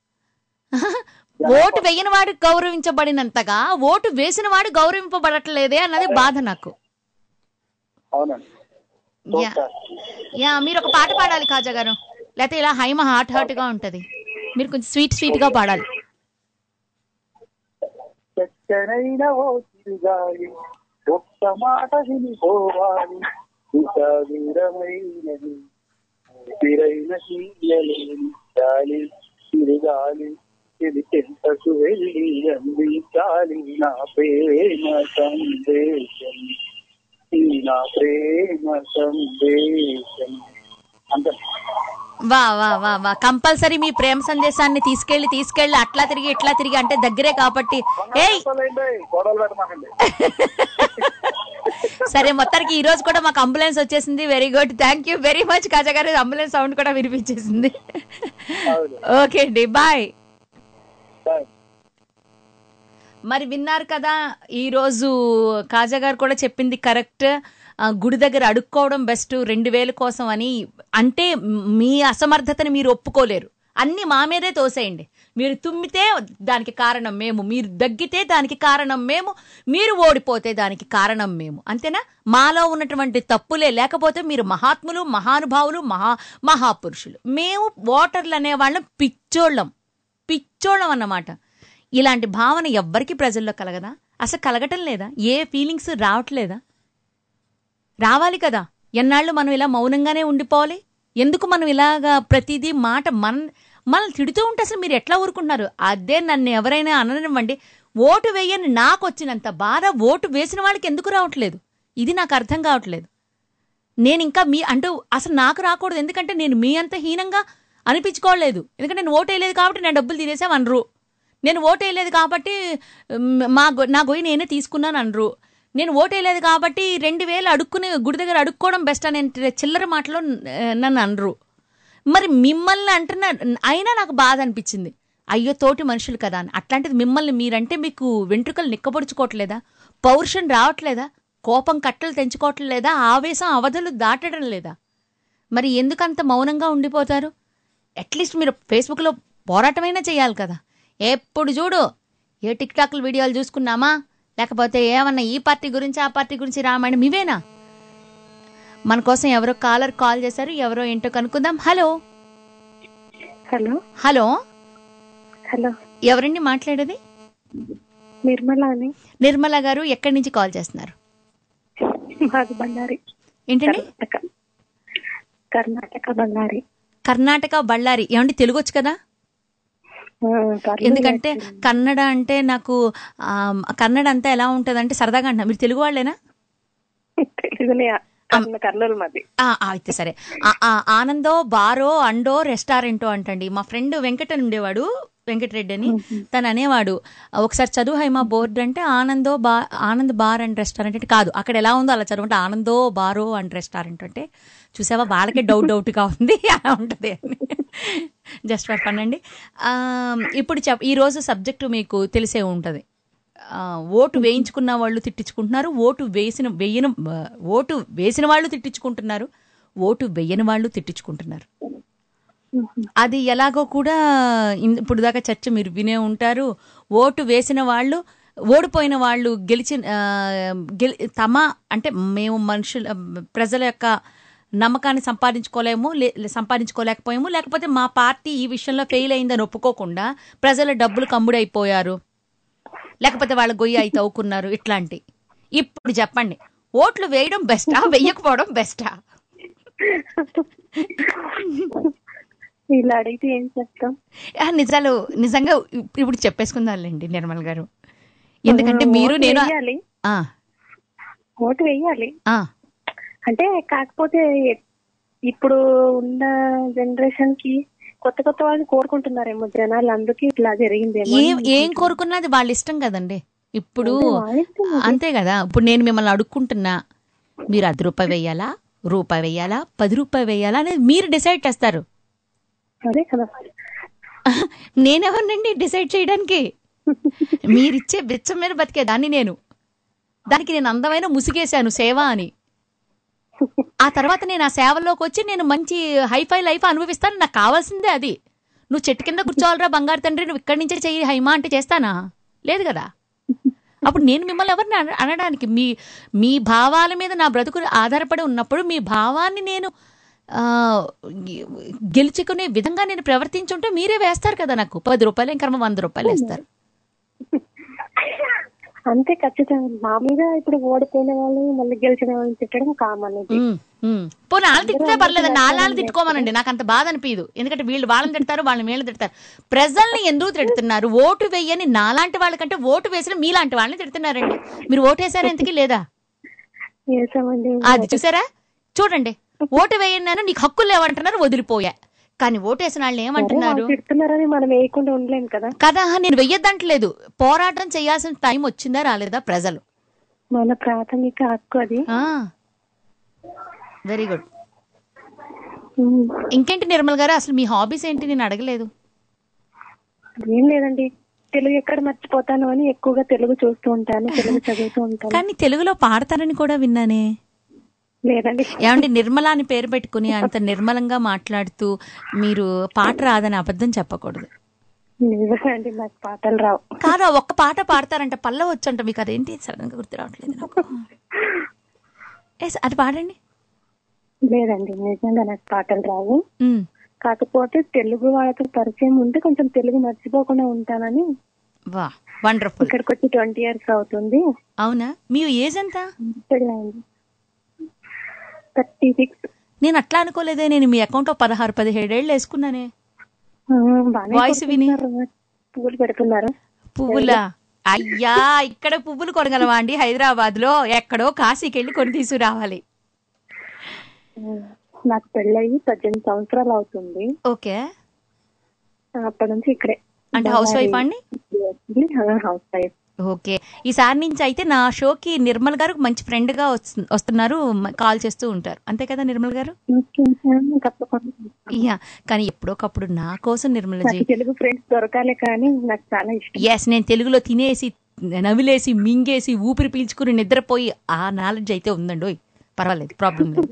ఓటు వేయని వాడు గౌరవించబడినంతగా ఓటు వేసిన వాడు గౌరవింపబడట్లేదే అన్నది బాధ నాకు అవునండి యా యా మీరు ఒక పాట పాడాలి కాజా గారు లేకపోతే ఇలా హైమ హాట్ హాట్ గా ఉంటది మీరు కొంచెం స్వీట్ స్వీట్ గా పాడాలి చక్కనైన ఓ చిరుగాలి ఒక్క మాట వినిపోవాలి వీరమైనది వీరైన తీయలేని గాలి తిరగాలి ఇది చెంతకు వెళ్ళి అందించాలి నా ప్రేమ సందేశం ఈ నా ప్రేమ సందేశం అంతే వా వా వా వా కంపల్సరీ మీ ప్రేమ సందేశాన్ని తీసుకెళ్లి తీసుకెళ్లి అట్లా తిరిగి ఇట్లా తిరిగి అంటే దగ్గరే కాబట్టి ఏయ్ గొడవలు పెట్టమాకండి సరే మొత్తానికి ఈ రోజు కూడా మాకు అంబులెన్స్ వచ్చేసింది very good thank you very much Khaja గారు అంబులెన్స్ సౌండ్ కూడా వినిపించేసింది ఓకే అండి బాయ్ మరి విన్నారు కదా ఈ రోజు కాజా గారు కూడా చెప్పింది కరెక్ట్ ఆ, గుడి దగ్గర అడుక్కోవడం బెస్ట్ రెండు వేల కోసం అని అంటే మీ అసమర్థతని మీరు ఒప్పుకోలేరు అన్ని మా మీదే తోసేయండి మీరు తుమ్మితే దానికి కారణం మేము మీరు దగ్గితే దానికి కారణం మేము మీరు ఓడిపోతే దానికి కారణం మేము అంతేనా మాలో ఉన్నటువంటి తప్పులే లేకపోతే మీరు మహాత్ములు మహానుభావులు మహా మహాపురుషులు మేము ఓటర్లు అనేవాళ్ళం పిచ్చోళ్ళం పిచ్చోళ్ళం అన్నమాట ఇలాంటి భావన ఎవ్వరికి ప్రజల్లో కలగదా అసలు కలగటం లేదా ఏ ఫీలింగ్స్ రావట్లేదా రావాలి కదా ఎన్నాళ్ళు మనం ఇలా మౌనంగానే ఉండిపోవాలి ఎందుకు మనం ఇలాగా ప్రతిదీ మాట మన మనల్ని తిడుతూ ఉంటే అసలు మీరు ఎట్లా ఊరుకుంటున్నారు అదే నన్ను ఎవరైనా అననివ్వండి ఓటు వేయని నాకు వచ్చినంత బాధ ఓటు వేసిన వాళ్ళకి ఎందుకు రావట్లేదు ఇది నాకు అర్థం కావట్లేదు నేను ఇంకా మీ అంటూ అసలు నాకు రాకూడదు ఎందుకంటే నేను మీ అంత హీనంగా అనిపించుకోలేదు ఎందుకంటే నేను ఓటు వేయలేదు కాబట్టి నేను డబ్బులు తినేసాం అనరు నేను ఓటు వేయలేదు కాబట్టి మ్, మా గొ- నా గొయ్యి నేనే తీసుకున్నాను అనరు నేను ఓటు వేయలేదు కాబట్టి రెండు వేలు అడుక్కుని గుడి దగ్గర అడుక్కోవడం బెస్ట్ అనే చిల్లర మాటలో న- నన్ను అనరు మరి మిమ్మల్ని అంటున్న అయినా నాకు బాధ అనిపించింది అయ్యో తోటి మనుషులు కదా అని అట్లాంటిది మిమ్మల్ని మీరంటే మీకు వెంట్రుకలు నిక్కబొడుచుకోవట్లేదా పౌరుషం రావట్లేదా కోపం కట్టలు తెంచుకోవట్లేదా ఆవేశం అవధులు దాటడం లేదా మరి ఎందుకంత మౌనంగా ఉండిపోతారు అట్లీస్ట్ మీరు ఫేస్బుక్లో పోరాటమైనా చేయాలి కదా ఎప్పుడు చూడు ఏ టిక్ టాక్లు వీడియోలు చూసుకున్నామా లేకపోతే ఏమన్నా ఈ పార్టీ గురించి ఆ పార్టీ గురించి రామాయణం ఇవేనా మన కోసం ఎవరో కాలర్ కాల్ చేశారు ఎవరో ఏంటో కనుక్కుందాం హలో హలో హలో హలో ఎవరండి మాట్లాడేది నిర్మల అని నిర్మల గారు ఎక్కడి నుంచి కాల్ చేస్తున్నారు మాది బళ్ళారి ఏంటండి కర్ణాటక కర్ణాటక బళ్ళారి కర్ణాటక బళ్ళారి ఏమండి తెలుగు వచ్చు కదా ఆ, పర్లేదు. ఎందుకంటే కన్నడ అంటే నాకు ఆ, కన్నడ అంతా ఎలా ఉంటది అంటే సరదాగా అంటున్నా మీరు తెలుగు వాళ్ళేనా తెలుగునే కర్న- కర్నూలు మాది ఆ, ఆ, అయితే సరే ఆ, ఆ, ఆనందో బారో అండో రెస్టారెంటో అంటండి మా ఫ్రెండ్ వెంకట అని ఉండేవాడు వెంకటరెడ్డి అని తను అనేవాడు ఒకసారి చదువు హైమా బోర్డు అంటే ఆనందో బా ఆనంద్ బార్ అండ్ రెస్టారెంట్ అంటే కాదు అక్కడ ఎలా ఉందో అలా చదువు అంటే ఆనందో బారో అండ్ రెస్టారెంట్ అంటే చూసావా వాళ్ళకే డౌట్ డౌట్గా ఉంది అలా ఉంటుంది అని జస్ట్ ఫర్ ఫన్ అండి ఆ, ఇప్పుడు చెప్ ఈరోజు సబ్జెక్టు మీకు తెలిసే ఉంటుంది ఆ, ఓటు వేయించుకున్న వాళ్ళు తిట్టించుకుంటున్నారు ఓటు వేసిన వేయని ఓటు వేసిన వాళ్ళు తిట్టించుకుంటున్నారు ఓటు వేయని వాళ్ళు తిట్టించుకుంటున్నారు అది ఎలాగో కూడా ఇన్- ఇప్పుడు దాకా చర్చ మీరు వినే ఉంటారు ఓటు వేసిన వాళ్ళు ఓడిపోయిన వాళ్ళు గెలిచిన ఆ, గెలి తమ అంటే మేము మనుషుల ప్రజల యొక్క నమ్మకాన్ని సంపాదించుకోలేము లే- సంపాదించుకోలేకపోయాము లేకపోతే మా పార్టీ ఈ విషయంలో ఫెయిల్ అయిందని ఒప్పుకోకుండా ప్రజల డబ్బులు కమ్ముడైపోయారు లేకపోతే వాళ్ళ గొయ్యి అయితే తవ్వుకున్నారు ఇట్లాంటి ఇప్పుడు చెప్పండి ఓట్లు వేయడం బెస్టా వెయ్యకపోవడం బెస్టా ఇలా అడిగితే ఏం చెప్తాం ఆ, నిజాలు నిజంగా ఇప్- ఇప్పుడు చెప్పేసుకుందాంలేండి నిర్మల్ గారు ఎందుకంటే మీరు ఓటు నేను వేయాలి ఆ, ఓటు వేయాలి ఆ, అంటే కాకపోతే ఇప్పుడు ఉన్న జనరేషన్ కి కొత్త కొత్త వాళ్ళు కోరుకుంటున్నారేమో జనాలు అందుకే ఇట్లా జరిగిందేమో అని ఏం ఏం కోరుకున్నది వాళ్ళ ఇష్టం కదండి ఇప్పుడు అదే వాళ్ళ ఇష్టం అది. అంతే కదా ఇప్పుడు నేను మిమ్మల్ని అడుక్కుంటున్నా మీరు అది రూపాయి వేయాలా రూపాయి వేయాలా పది రూపాయి వేయాలా అనేది మీరు డిసైడ్ చేస్తారు అదే కదా నేనెవరినండి డిసైడ్ చేయడానికి మీరిచ్చే బిచ్చం మీద బతికేదాన్ని నేను దానికి నేను అందమైన ముసిగేశాను సేవ అని ఆ తర్వాత నేను ఆ సేవలోకి వచ్చి నేను మంచి హైఫై లైఫ్ అనుభవిస్తాను నాకు కావాల్సిందే అది నువ్వు చెట్టు కింద కూర్చోవాలరా బంగారు తండ్రి నువ్వు ఇక్కడి నుంచే చెయ్యి హైమా అంటే చేస్తానా లేదు కదా అప్పుడు నేను మిమ్మల్ని ఎవరిని అన- అనడానికి మీ మీ భావాల మీద నా బ్రతుకు ఆధారపడి ఉన్నప్పుడు మీ భావాన్ని నేను ఆ, గెలుచుకునే విధంగా నేను ప్రవర్తించుంటే మీరే వేస్తారు కదా నాకు పది రూపాయలు ఇంకా వంద రూపాయలు వేస్తారు అంతే ఖచ్చితంగా మామూలుగా ఇప్పుడు ఓడిపోయిన వాళ్ళు మళ్ళీ గెలిచిన వాళ్ళని తిట్టడం కామన్ ఇది ఉమ్, ఉమ్. పోనీ వాళ్ళు తిట్టితే పర్లేదండి వాళ్ళని తిట్టుకోమనండి నాకు అంత బాధ అనిపించదు ఎందుకంటే వీళ్ళు వాళ్ళని తిడతారు వాళ్ళని వీళ్ళని తిడతారు ప్రజల్ని ఎందుకు తిడుతున్నారు ఓటు వేయని నాలాంటి వాళ్ళకంటే ఓటు వేసిన మీలాంటి వాళ్ళని తిడుతున్నారండి మీరు ఓటు వేసారా ఎందుకు లేదా వేసామండి అది చూసారా చూడండి ఓటు వేయన్నాను నీకు హక్కులు లేవంటున్నారు వదిలిపోయా కానీ ఓటు వేసిన వాళ్ళని ఏమంటున్నారు వాళ్ళు తిడుతున్నారని మనం వేయకుండా ఉండలేం కదా కదా నేను వెయ్యొద్దంటలేదు పోరాటం చేయాల్సిన టైం వచ్చిందా రాలేదా ప్రజలు మన ప్రాథమిక హక్కు అది వెరీ గుడ్ ఉమ్. ఇంకేంటి నిర్మల్ గారు అసలు మీ హాబీస్ ఏంటి నేను అడగలేదు ఏం లేదండి తెలుగు ఎక్కడ మర్చిపోతాను అని ఎక్కువగా తెలుగు చూస్తూ ఉంటాను తెలుగు చదువుతూ ఉంటాను కానీ తెలుగులో పాడతారని కూడా విన్నానే లేదండి ఏమండి నిర్మల అని పేరు పెట్టుకుని అంత నిర్మలంగా మాట్లాడుతూ మీరు పాట రాదని అబద్ధం చెప్పకూడదు నిజమే అండి నాకు పాటలు రావు కాదా ఒక్క పాట పాడతారంట పల్ల వచ్చంట మీకు అదేంటి సడన్ గా గుర్తు రావట్లేదు నాకు ఎస్ అది పాడండి లేదండి నిజంగా నాకు పాటలు రావు ఉమ్. కాకపోతే తెలుగు వాళ్ళతో పరిచయం ఉంటే కొంచెం తెలుగు మర్చిపోకుండా ఉంటానని వా వండర్ఫుల్ ఇక్కడికి వచ్చి ట్వంటీ ఇయర్స్ అవుతుంది అవునా మీ ఏజ్ ఎంత పెళ్ళైంది థర్టీ సిక్స్ నేను అట్లా అనుకోలేదే నేను మీ అకౌంట్ పదహారు పదిహేడేళ్ళు వేసుకున్నానే వాయిస్ విని పువ్వులు పెడుతున్నారు పువ్వులా అయ్యా ఇక్కడ పువ్వులు కొనగలవా అండి హైదరాబాద్ లో ఎక్కడో కాశీకి వెళ్ళి కొని తీసుకురావాలి నాకు పెళ్ళయి పద్దెనిమిది సంవత్సరాలు అవుతుంది ఓకే అప్పటి నుంచి ఇక్కడే అంటే హౌస్ వైఫ్ అండి హౌస్ వైఫ్ ఓకే ఈసారి నుంచి అయితే నా షోకి నిర్మల్ గారు మంచి ఫ్రెండ్గా వస్తు- వస్తున్నారు మ- కాల్ చేస్తూ ఉంటారు అంతే కదా నిర్మల్ గారు యా కానీ ఎప్పుడోకప్పుడు నా కోసం నిర్మల జీ నాకు తెలుగు ఫ్రెండ్స్ దొరకాలి కానీ నాకు చాలా ఇష్టం ఎస్ నేను తెలుగులో తినేసి నవిలేసి మింగేసి ఊపిరి పీల్చుకుని నిద్రపోయి ఆ నాలెడ్జ్ అయితే ఉందండి పర్వాలేదు ప్రాబ్లం లేదు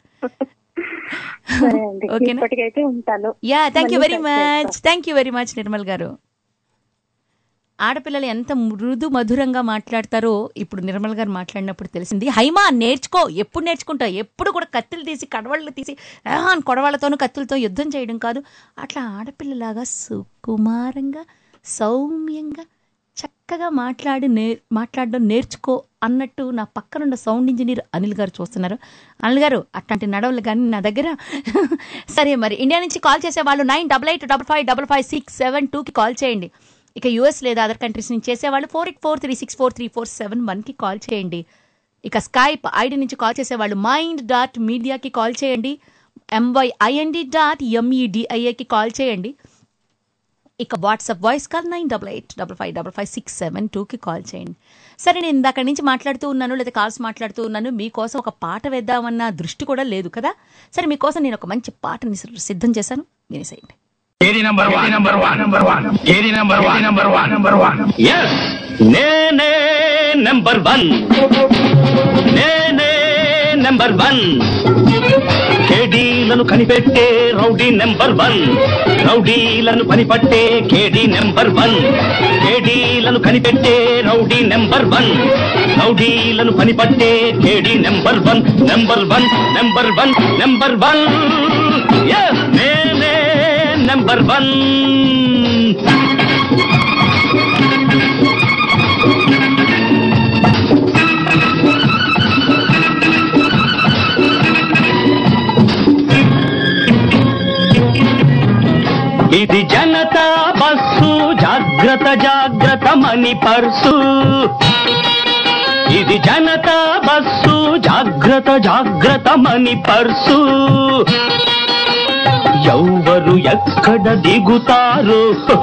సరే అండి ఓకేనా? ఇప్పటికైతే ఉంటాను యా థ్యాంక్ యూ మళ్ళీ వెరీ touch మచ్ చేస్తా. Thank you very much Nirmal గారు ఆడపిల్లలు ఎంత మృదు మధురంగా మాట్లాడతారో ఇప్పుడు నిర్మల్ గారు మాట్లాడినప్పుడు తెలిసింది హైమా నేర్చుకో ఎప్పుడు నేర్చుకుంటావు ఎప్పుడు కూడా కత్తులు తీసి కడవళ్ళు తీసి ఆ, అని కొడవాళ్ళతోనూ కత్తులతో యుద్ధం చేయడం కాదు అట్లా ఆడపిల్లలాగా సుకుమారంగా సౌమ్యంగా చక్కగా మాట్లాడి నే మాట్లాడడం నేర్చుకో అన్నట్టు నా పక్కనున్న సౌండ్ ఇంజనీర్ అనిల్ గారు చూస్తున్నారు అనిల్ గారు అట్లాంటి నడవలు కానీ నా దగ్గర సరే మరి ఇండియా నుంచి కాల్ చేసే వాళ్ళు nine double eight double five double five six seven టూకి కాల్ చేయండి ఇక యూఎస్ లేదా అదర్ కంట్రీస్ నుంచి చేసేవాళ్ళు four eight four three six four three four seven వన్కి కాల్ చేయండి ఇక స్కైప్ ఐడి నుంచి కాల్ చేసేవాళ్ళు మైండ్ డాట్ మీడియాకి కాల్ చేయండి ఎంవైఐఎన్డి డాట్ ఎంఈడిఐఏకి కాల్ చేయండి ఇక WhatsApp voice call nine double eight double five double five six seven టూకి కాల్ చేయండి సరే నేను ఇందాక నుంచి మాట్లాడుతూ ఉన్నాను లేదా కాల్స్ మాట్లాడుతూ ఉన్నాను మీకోసం ఒక పాట వేద్దామన్న దృష్టి కూడా లేదు కదా సరే మీకోసం నేను ఒక మంచి పాటని సిద్ధం చేశాను వినేసేయండి ఏది number one number one number one ఏది number one number one number one yes నేనే నెంబర్ వన్ నేనే నెంబర్ వన్ కేడీలను కనిపెట్టే రౌడీ నెంబర్ వన్ రౌడీలను పనిపట్టే కేడీ నెంబర్ వన్ కేడీలను కనిపెట్టే రౌడీ నెంబర్ వన్ రౌడీలను పనిపట్టే కేడీ number one number one number one number one yes నేనే నెంబర్ వన్ ఇది జనతా బస్సు జాగ్రత్త జాగ్రత్త మని పర్సు ఇది జనతా బస్సు జాగ్రత్త జాగ్రత్త మని పర్సు ఎవరు ఎక్కడ దిగుతారు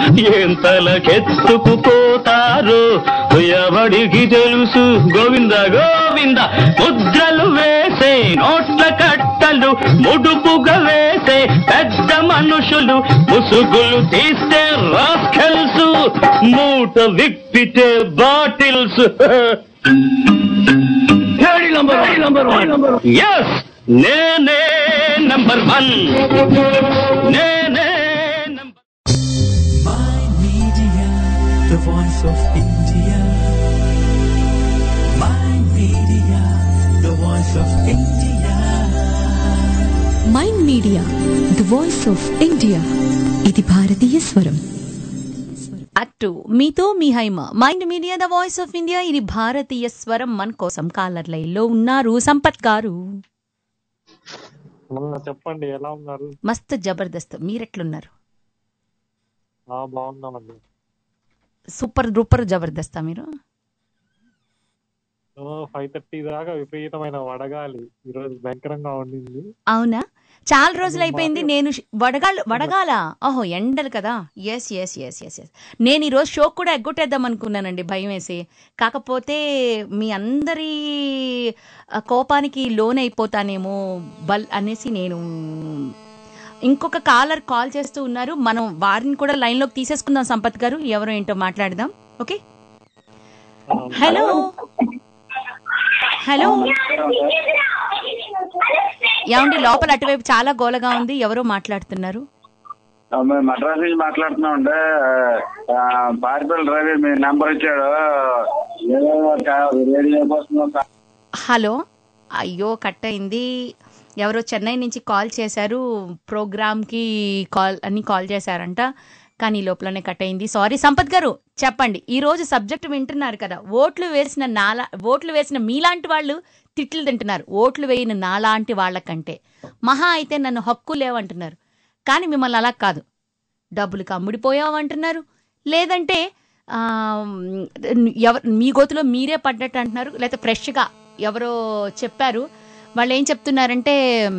ఎంతలకెత్తుకుపోతారు ఎవడికి తెలుసు గోవింద గోవింద ముద్రలు వేసే నోట్ల కట్టలు ముడుపుగా వేసే పెద్ద మనుషులు ముసుగులు తీస్తే రాస్కెల్స్ మూట విప్పితే బాటిల్స్ ఎస్ నేనే నంబర్ వన్ నేనే Media, the voice of India. My media, the voice of India. Mind Media the voice of India ఇది భారతీయ స్వరం అటు మీతో మీ Haima Mind Media the voice of India ఇది భారతీయ స్వరం మన కోసం కాలర్ లైన్లో ఉన్నారు సంపత్ గారు మొన్న చెప్పండి ఎలా ఉన్నారు మస్త్ జబర్దస్త్ మీరెట్లున్నారు ఆ బాగున్నామండి సూపర్ డూపర్ జబర్దస్తా మీరు ఫైవ్ థర్టీ దాకా విపరీతమైన వడగాలి ఈరోజు భయంకరంగా ఉండింది అవునా చాలా రోజులు అయిపోయింది నేను ష్- వడగాలు వడగాల ఓహో ఎండలు కదా yes yes yes yes yes నేను ఈరోజు షో కూడా ఎగ్గొట్టేద్దాం అనుకున్నానండి భయం వేసి కాకపోతే మీ అందరి ఆ, కోపానికి లోన్ అయిపోతానేమో బల్ అనేసి నేను ఇంకొక కాలర్ కాల్ చేస్తూ ఉన్నారు మనం వారిని కూడా లైన్లోకి తీసేసుకుందాం సంపత్ గారు ఎవరో ఏంటో మాట్లాడదాం ఓకే హలో హలో ఏమండి లోపల అటువైపు చాలా గోలగా ఉంది ఎవరో మాట్లాడుతున్నారు మేము మద్రాస్ నుంచి మాట్లాడుతున్నాం అంటే పారిపల్లి రవి మీ నెంబర్ ఇచ్చాడు ఏదో ఒక రేడియో కోసం ఒక హలో అయ్యో కట్ అయింది ఎవరో చెన్నై నుంచి కాల్ చేశారు ప్రోగ్రామ్కి కాల్ అని కాల్ చేశారంట కానీ ఈ లోపలనే కట్ అయింది సారీ సంపత్ గారు చెప్పండి ఈ రోజు సబ్జెక్ట్ వింటున్నారు కదా ఓట్లు వేసిన నాలా ఓట్లు వేసిన మీలాంటి వాళ్ళు తిట్లు తింటున్నారు ఓట్లు వేయని నాలాంటి వాళ్ళకంటే మహా అయితే నన్ను హక్కు లేవంటున్నారు కానీ మిమ్మల్ని అలా కాదు డబ్బులకు అమ్ముడిపోయావు అంటున్నారు లేదంటే ఆ, ఎవరు మీ గోతులో మీరే పడ్డట్టు అంటున్నారు లేకపోతే ఫ్రెష్గా ఎవరో చెప్పారు వాళ్ళు ఏం చెప్తున్నారంటే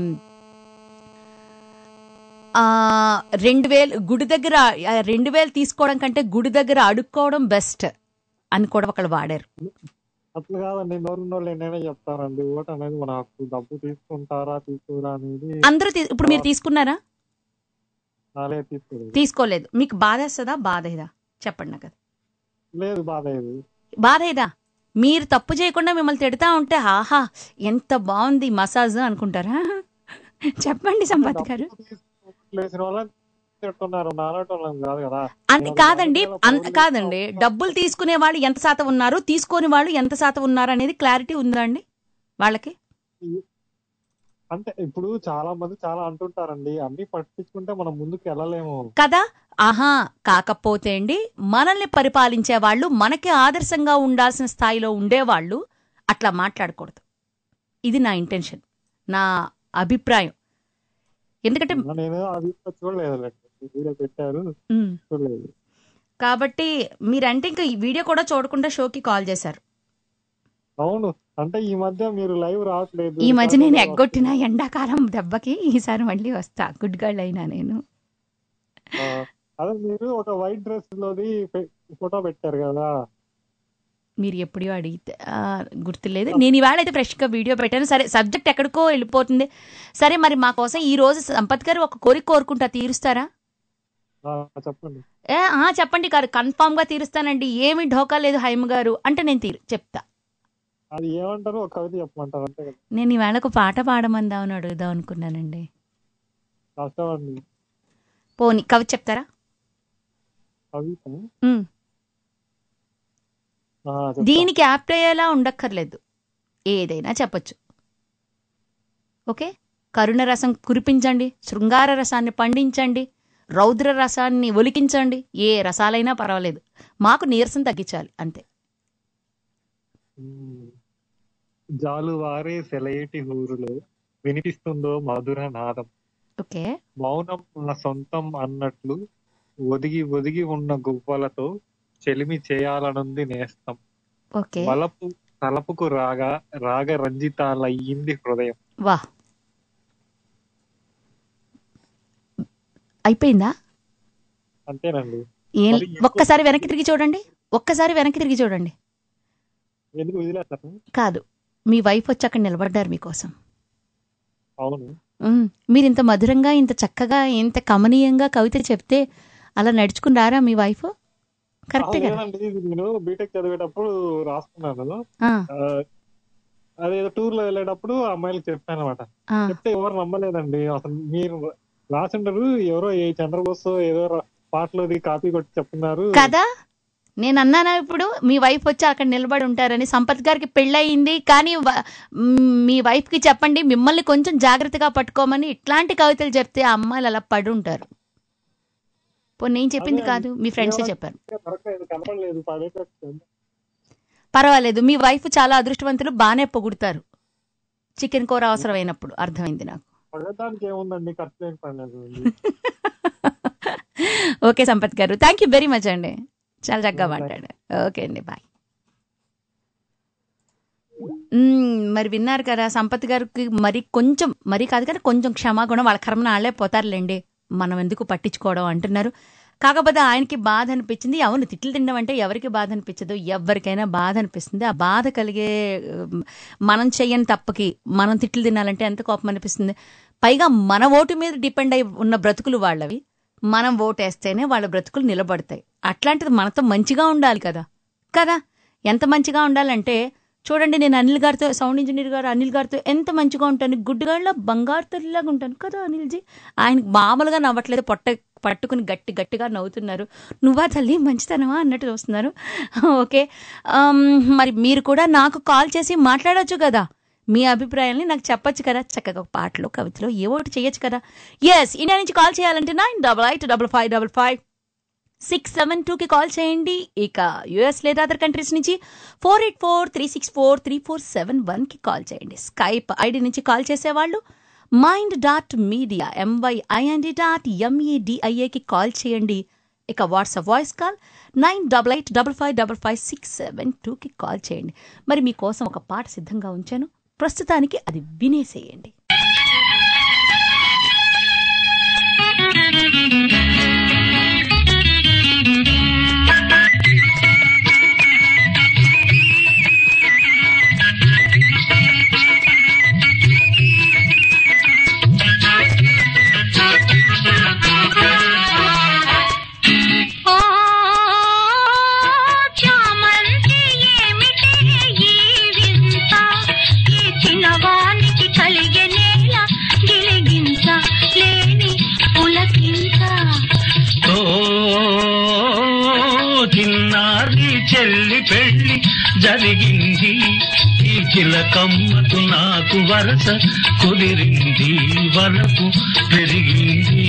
ఆ, రెండు వేలు గుడి దగ్గర ఆ, రెండు వేలు తీసుకోవడం కంటే గుడి దగ్గర అడుక్కోవడం బెస్ట్ అని కూడా ఒకళ్ళు వాడారు అట్లా కాదండి నోరు వాళ్ళు ఎన్నైనా చెప్తారండి ఓటు అనేది మన హక్కు డబ్బు తీసుకుంటారా తీసుకురా అనేది అందరూ తీ- ఇప్పుడు మీరు తీసుకున్నారా నాలే తీసుకోలేదు తీసుకోలేదు మీకు బాధేస్తుందా బాధేదా చెప్పండి నాకు అది. లేదు బాధ ఇది బాధేదా మీరు తప్పు చేయకుండా మిమ్మల్ని తిడతా ఉంటే ఆహా ఎంత బాగుంది మసాజ్ అనుకుంటారా చెప్పండి సంపత్ గారు లేచిన వాళ్ళని తిడుతున్నారు నాలాంటి వాళ్ళని కాదు కదా అంటే కాదండి అన్- కాదండి డబ్బులు తీసుకునే వాళ్ళు ఎంత శాతం ఉన్నారు తీసుకోని వాళ్ళు ఎంత శాతం ఉన్నారు అనేది క్లారిటీ ఉందా అండి వాళ్ళకి అంటే ఇప్పుడు చాలా మంది చాలా అంటుంటారండి అన్ని పట్టించుకుంటే మనం ముందుకు వెళ్ళలేము కదా ఆహా కాకపోతే అండి మనల్ని పరిపాలించే వాళ్ళు మనకి ఆదర్శంగా ఉండాల్సిన స్థాయిలో ఉండేవాళ్ళు అట్లా మాట్లాడకూడదు ఇది నా ఇంటెన్షన్ నా అభిప్రాయం ఎందుకంటే నేను అది చూడలేదు వీడియో పెట్టారు ఉమ్, చూడలేదు కాబట్టి మీరంటే ఇంకా ఈ వీడియో కూడా చూడకుండా షోకి కాల్ చేశారు అవును అంటే ఈ మధ్య మీరు లైవ్ రావట్లేదు ఈ మధ్య నేను ఎగ్గొట్టిన ఎండాకాలం దెబ్బకి ఈసారి మళ్ళీ వస్తా గుడ్ గర్ల్ అయినా నేను ఆ, అదే మీరు ఒక వైట్ డ్రెస్ లోది ఫోటో పెట్టారు కదా మీరు ఎప్పుడో అడిగితే ఆ, గుర్తులేదు నేను ఇవాళ అయితే ఫ్రెష్గా వీడియో పెట్టాను సరే సబ్జెక్ట్ ఎక్కడికో వెళ్ళిపోతుంది సరే మరి మా కోసం ఈ రోజు సంపత్ గారు ఒక కోరిక కోరుకుంటా తీరుస్తారా ఆ, చెప్పండి ఏ ఆ, చెప్పండి గారు కన్ఫామ్ గా తీరుస్తానండి ఏమి ఢోకా లేదు హైమ గారు అంటే నేను తీరు చెప్తా అది ఏమంటారు ఒక కవిత చెప్పమంటారు అంతే కదా నేను ఈవేళ ఒక పాట పాడమందామని అడుగుదాం అనుకున్నానండి కష్టం అండి పోనీ కవి చెప్తారా కవిత ఉమ్. ఆ, చెప్తా. దీనికి యాప్ట్ అయ్యేలా ఉండక్కర్లేదు ఏదైనా చెప్పొచ్చు ఓకే కరుణ రసం కురిపించండి శృంగార రసాన్ని పండించండి రౌద్ర రసాన్ని ఒలికించండి ఏ రసాలైనా పర్వాలేదు మాకు నీరసం తగ్గించాలి అంతే ఉమ్. జాలువారే సెలయేటి హూరులో వినిపిస్తుందో మధుర నాదం ఓకే మౌనం నా సొంతం అన్నట్లు ఒదిగి ఒదిగి ఉన్న గువ్వలతో చెలిమి చేయాలనుంది నేస్తం ఓకే వలపు తలపుకు రాగా రాగ రంజితాలయ్యింది హృదయం వా అయిపోయిందా అంతేనండి ఏం మరి ఎక్కువ- ఒక్కసారి వెనక్కి తిరిగి చూడండి ఒక్కసారి వెనక్కి తిరిగి చూడండి ఎందుకు వదిలేస్తారు కాదు మీ వైఫ్ వచ్చి అక్కడ నిలబడ్డారు మీకోసం అవును ఉమ్, మీరు ఇంత మధురంగా ఇంత చక్కగా ఇంత కమనీయంగా కవిత చెప్తే అలా నడుచుకుని రారా మీ వైఫ్ కరెక్టే కదా లేదండి ఇది నేను బీటెక్ చదివేటప్పుడు రాసుకున్నాను ఆ, ఆ, అదేదో టూర్ లో వెళ్ళేటప్పుడు ఆ అమ్మాయిలకు చెప్పాను అనమాట ఆ. చెప్తే ఎవరు నమ్మలేదండి అసలు మీరు రాసిండరు ఎవరో ఏ చంద్రబోస్ ఏదో రా- పాటలోది కాపీ కొట్టి చెప్తున్నారు కదా నేను అన్నానా ఇప్పుడు మీ వైఫ్ వచ్చి అక్కడ నిలబడి ఉంటారని సంపత్ గారికి పెళ్ళయింది కానీ వ- మ్, మీ వైఫ్ కి చెప్పండి మిమ్మల్ని కొంచెం జాగ్రత్తగా పట్టుకోమని ఇట్లాంటి కవితలు చెప్తే ఆ అమ్మాయిలు అలా పడి ఉంటారు పోనీ నేను చెప్పింది కాదు మీ ఫ్రెండ్సే చెప్పారు దొరకలేదు కనపడలేదు పడేటట్టు పర్వాలేదు మీ వైఫ్ చాలా అదృష్టవంతులు బాగానే పొగుడుతారు చికెన్ కూర అవసరమైనప్పుడు అర్థమైంది నాకు పడేదానికి ఏముందండి ఖర్చు ఏం పడలేదు ఓకే సంపత్ గారు థ్యాంక్ యూ వెరీ మచ్ అండి చాలా చక్కగా మాట్లాడారు ఓకే అండి బాయ్ మరి విన్నారు కదా సంపత్ గారికి మరి కొంచెం మరి కాదు కదా కొంచెం క్షమాగుణం వాళ్ళ కర్మన వాళ్ళే పోతారులేండి మనం ఎందుకు పట్టించుకోవడం అంటున్నారు కాకపోతే ఆయనకి బాధ అనిపించింది అవును తిట్లు తినడం అంటే ఎవరికి బాధ అనిపించదు ఎవరికైనా బాధ అనిపిస్తుంది ఆ బాధ కలిగే ఉమ్, మనం చెయ్యని తప్పకి మనం తిట్లు తినాలంటే ఎంత కోపం అనిపిస్తుంది పైగా మన ఓటు మీద డిపెండ్ అయి ఉన్న బ్రతుకులు వాళ్ళవి మనం ఓటేస్తేనే వాళ్ళ బ్రతుకులు నిలబడతాయి అట్లాంటిది మనతో మంచిగా ఉండాలి కదా కదా ఎంత మంచిగా ఉండాలంటే చూడండి నేను అనిల్ గారితో సౌండ్ ఇంజనీర్ గారు అనిల్ గారితో ఎంత మంచిగా ఉంటాను గుడ్డుగాళ్ళ బంగారు తల్లిలాగా ఉంటాను కదా అనిల్జీ ఆయనకు మామూలుగా నవ్వట్లేదు పొట్ట పట్టుకుని గట్టి గట్టిగా నవ్వుతున్నారు నువ్వా తల్లి మంచితనమా అన్నట్టు చూస్తున్నారు ఓకే ఆమ్, మరి మీరు కూడా నాకు కాల్ చేసి మాట్లాడొచ్చు కదా మీ అభిప్రాయాల్ని నాకు చెప్పొచ్చు కదా చక్కగా పాటలు కవితలు ఏ ఒకటి చేయొచ్చు కదా ఎస్ ఇండియా నుంచి కాల్ చేయాలంటే nine double eight double five double five six seven టూకి కాల్ చేయండి ఇక యుఎస్ లేదా అదర్ కంట్రీస్ నుంచి four eight four three six four three four seven వన్కి కాల్ చేయండి స్కైప్ ఐడి నుంచి కాల్ చేసేవాళ్ళు Mind dot Media M Y I N D dot ఎంఈడిఐఏకి కాల్ చేయండి ఇక WhatsApp voice call nine double eight double five double five six seven టూకి కాల్ చేయండి మరి మీకోసం ఒక పాట సిద్ధంగా ఉంచాను ప్రస్తుతానికి అది వినేసేయండి జరిగింది ఈ చిలకమ్మకు నాకు వరస కుదిరింది వలపు పెరిగింది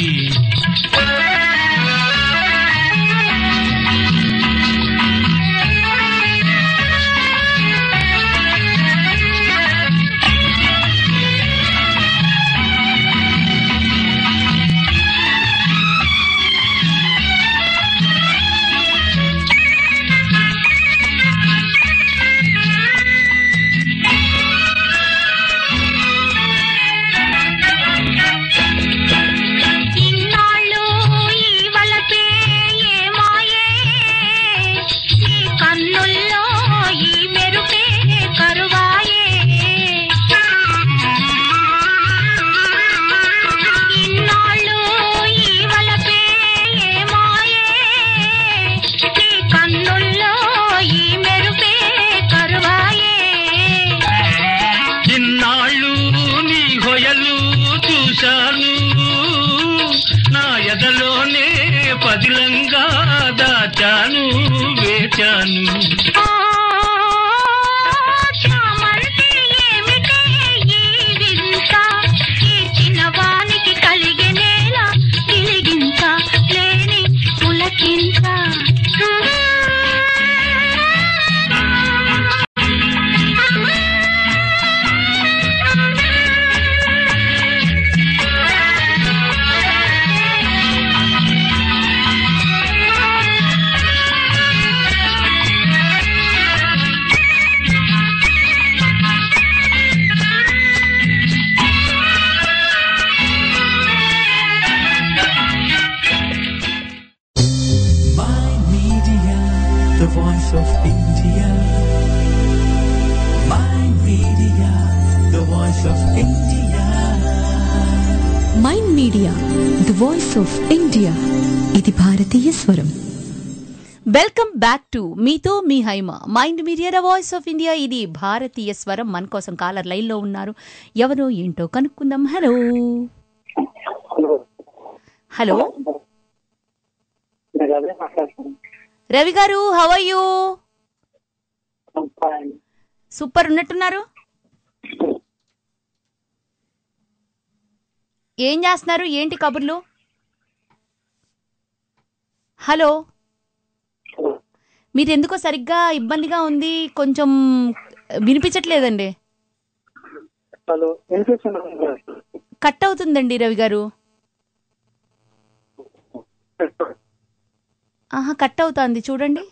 ఇన్నాళ్ళు ఈ వలపే ఏ మాయే ఈ కన్నుల్లో ఈ మెరుపే కరువాయే ఇన్నాళ్ళు ఈ వలపే ఏ మాయే ఈ కన్నుల్లో ఈ మెరుపే కరువాయే ఇన్నాళ్ళు నీ హొయలు చూశాను నా ఎదలోనే పదిలంగా దాచాను వేచాను చామంతి ఏమిటే ఈ వింత ఈ చిన్నవానికి కలిగినేల గిలిగింత లేని పులకింత My Media, the voice of India. My Media, the voice of India. Mind Media the voice of India ఇది భారతీయ స్వరం వెల్కమ్ బ్యాక్ టు మీతో మీ Haima Mind Media the voice of India ఇది భారతీయ స్వరం మన కోసం కాలర్ లైన్లో ఉన్నారు ఎవరో ఏంటో కనుక్కుందాం హలో హలో రవి గారు హవ్ యూ సూపర్ ఉన్నట్టున్నారు ఏం చేస్తున్నారు ఏంటి కబుర్లు హలో మీరు ఎందుకో సరిగ్గా ఇబ్బందిగా ఉంది కొంచెం వినిపించట్లేదండి హలో వినిపిస్తుంది కట్ అవుతుందండి రవి గారు ఆహా కట్ అవుతుంది చూడండి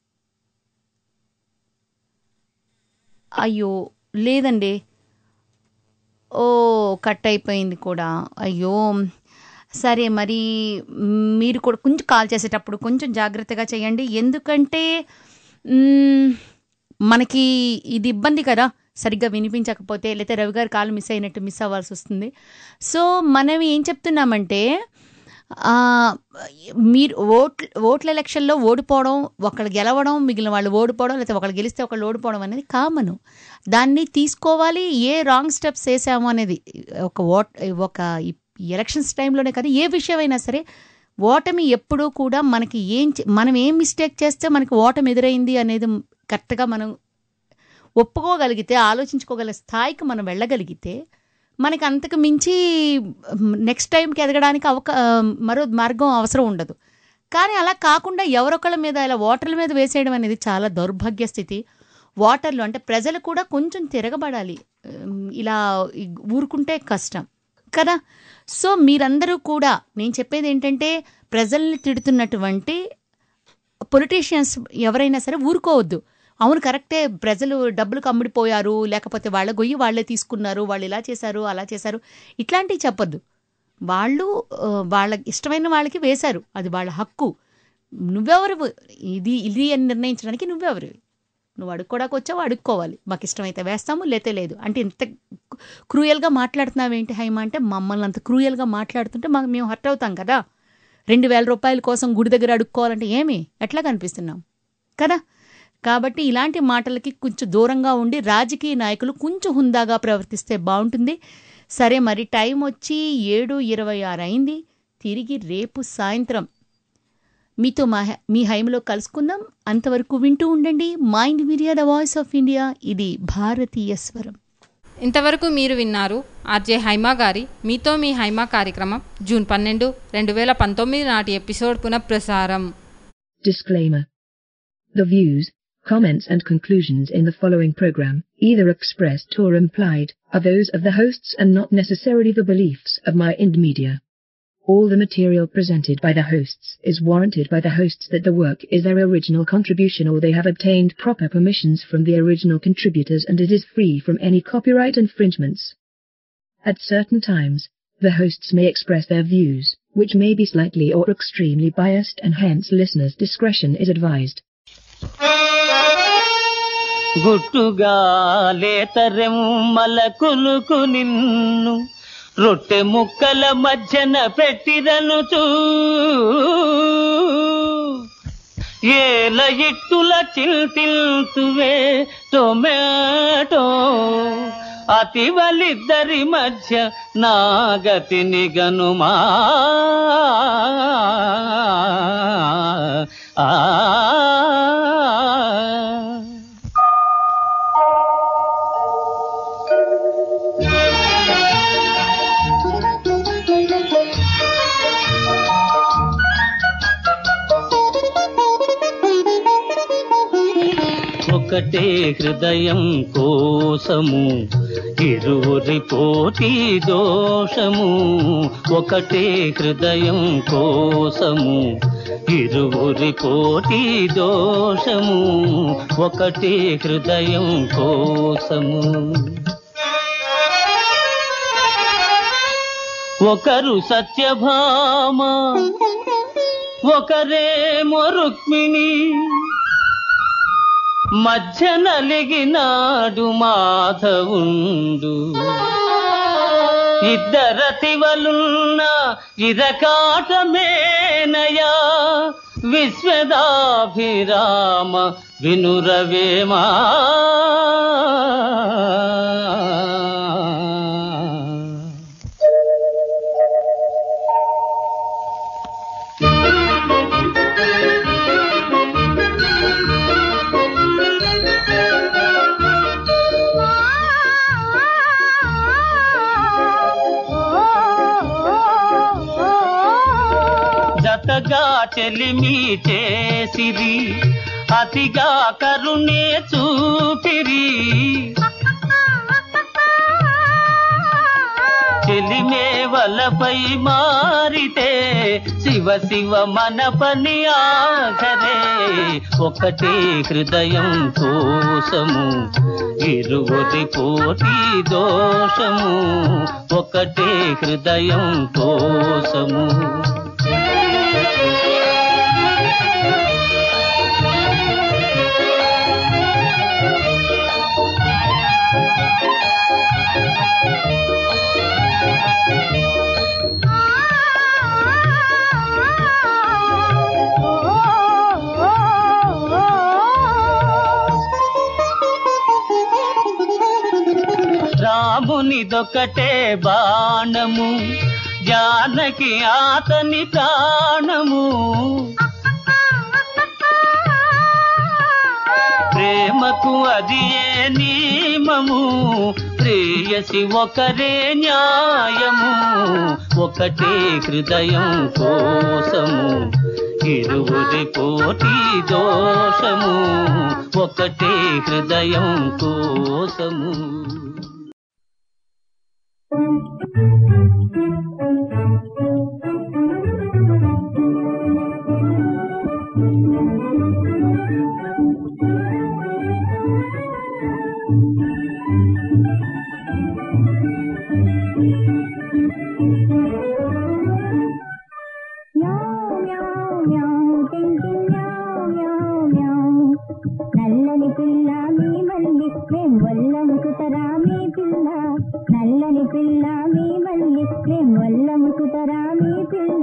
అయ్యో లేదండి ఓ కట్ అయిపోయింది కూడా అయ్యో సరే మరి మీరు కూడా కొంచెం కాల్ చేసేటప్పుడు కొంచెం జాగ్రత్తగా చేయండి ఎందుకంటే మ్మ్, మనకి ఇది ఇబ్బంది కదా సరిగ్గా వినిపించకపోతే లేకపోతే రవి గారి కాల్ మిస్ అయినట్టు మిస్ అవ్వాల్సి వస్తుంది సో మనం ఏం చెప్తున్నామంటే ఆ, మీరు ఓట్ ఓట్ల ఎలక్షన్లో ఓడిపోవడం ఒకళ్ళు గెలవడం మిగిలిన వాళ్ళు ఓడిపోవడం లేకపోతే ఒకళ్ళు గెలిస్తే ఒకళ్ళు ఓడిపోవడం అనేది కామన్ దాన్ని తీసుకోవాలి ఏ రాంగ్ స్టెప్స్ వేసాము అనేది ఒక ఓట్ ఒక ఎలక్షన్స్ టైంలోనే కాదు ఏ విషయమైనా సరే ఓటమి ఎప్పుడూ కూడా మనకి ఏం చే- మనం ఏం మిస్టేక్ చేస్తే మనకి ఓటమి ఎదురైంది అనేది కరెక్ట్గా మనం ఒప్పుకోగలిగితే ఆలోచించుకోగల స్థాయికి మనం వెళ్ళగలిగితే మనకి అంతకు మించి నెక్స్ట్ టైంకి ఎదగడానికి అవకా మరో మార్గం అవసరం ఉండదు కానీ అలా కాకుండా ఎవరొకళ్ళ మీద ఇలా ఓటర్ల మీద వేసేయడం అనేది చాలా దౌర్భాగ్య స్థితి ఓటర్లు అంటే ప్రజలు కూడా కొంచెం తిరగబడాలి ఉమ్, ఇలా ఈ ఊరుకుంటే కష్టం కదా సో మీరందరూ కూడా నేను చెప్పేది ఏంటంటే ప్రజల్ని తిడుతున్నటువంటి పొలిటీషియన్స్ ఎవరైనా సరే ఊరుకోవద్దు అవును కరెక్టే ప్రజలు డబ్బులు కమ్ముడిపోయారు లేకపోతే వాళ్ళ గొయ్యి వాళ్ళే తీసుకున్నారు వాళ్ళు ఇలా చేశారు అలా చేశారు ఇట్లాంటివి చెప్పొద్దు వాళ్ళు ఆ, వాళ్ళ ఇష్టమైన వాళ్ళకి వేశారు అది వాళ్ళ హక్కు నువ్వెవరు ఇది ఇది అని నిర్ణయించడానికి నువ్వెవరు నువ్వు అడుక్కోడానికి వచ్చావు అడుక్కోవాలి మాకు ఇష్టమైతే వేస్తాము లేతే లేదు అంటే ఇంత క్రూయల్గా మాట్లాడుతున్నావేంటి హైమ అంటే మమ్మల్ని అంత క్రూయల్గా మాట్లాడుతుంటే మాకు మేము హర్ట్ అవుతాం కదా రెండు వేల రూపాయల కోసం గుడి దగ్గర అడుక్కోవాలంటే ఏమి ఎట్లా కనిపిస్తున్నాం కదా కాబట్టి ఇలాంటి మాటలకి కొంచెం దూరంగా ఉండి రాజకీయ నాయకులు కొంచెం హుందాగా ప్రవర్తిస్తే బాగుంటుంది సరే మరి టైం వచ్చి ఏడు ఇరవై ఆరు అయింది తిరిగి రేపు సాయంత్రం మీతో మా మీ హైమలో కలుసుకుందాం అంతవరకు వింటూ ఉండండి Mind Media the voice of India ఇది భారతీయ స్వరం ఇంతవరకు మీరు విన్నారు ఆర్జే హైమా గారి మీతో మీ హైమా కార్యక్రమం జూన్ పన్నెండు రెండు వేల పంతొమ్మిది నాటి ఎపిసోడ్ పునఃప్రసారం Disclaimer. The views, comments and conclusions in the following program, either expressed or implied, are those of the hosts and not necessarily the beliefs of my Ind Media. All the material presented by the hosts is warranted by the hosts that the work is their original contribution or they have obtained proper permissions from the original contributors and it is free from any copyright infringements. At certain times, the hosts may express their views, which may be slightly or extremely biased and hence listeners' discretion is advised. గుట్టుగా లేతరెమ్మల కులుకు నిన్ను రొట్టె ముక్కల మధ్యన పెట్టిరనుచూ ఏల ఇట్టుల చిల్తిల్తువే టొమాటో అతివలిద్దరి మధ్య నాగతిని గనుమా ఆ ఒకటే హృదయం కోసము ఇరువురి పోటీ దోషము ఒకటే హృదయం కోసము ఇరువురి పోటీ దోషము ఒకటే హృదయం కోసము ఒకరు సత్యభామ ఒకరేమో రుక్మిణి మధ్య నలిగినాడు మాధవుండు ఇద్దరతివలున్న ఇరకాటమేనయా విశ్వదాభిరామ వినురవేమా జతగా చెలిమి చేసిరి అతిగా కరుణే చూపిరి చెలిమే వలపై మారితే శివ శివ మన పని ఆఖరే ఒకటే హృదయం కోసము ఇరువురి పోటీ దోషము ఒకటే హృదయం కోసము రామునిదొకటే బాణము జానకి ఆతని ప్రాణము ప్రేమకు అది ఏ నియమము ప్రేయసి ఒకరే న్యాయము ఒకటే హృదయం కోసము ఇరువురి పోటీ దోషము ఒకటే హృదయం కోసము నల్లని పిల్ల మీ మల్లి మేం వల్లముకుతరా మీ పిల్ల నల్లని పిల్ల మీ మల్లి మేం వల్లముకుతరా మీ పిల్ల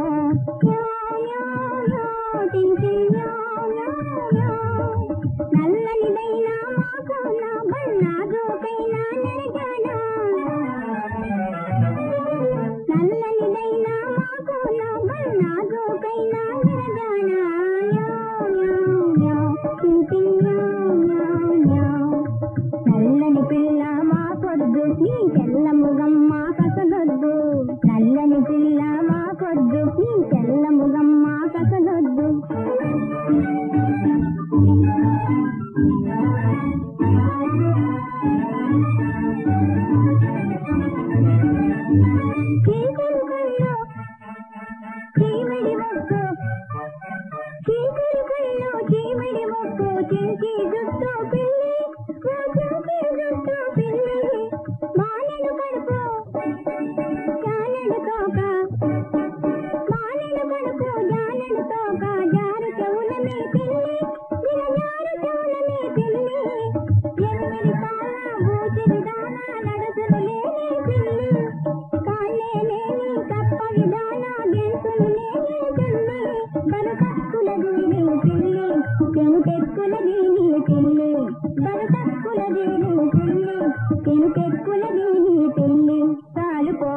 నల్లనిదైనా మాకున్న బల్లాగోకైనా నరగానా నల్లనిదైనా మాకున్న బల్లాగోకైనా నరగానా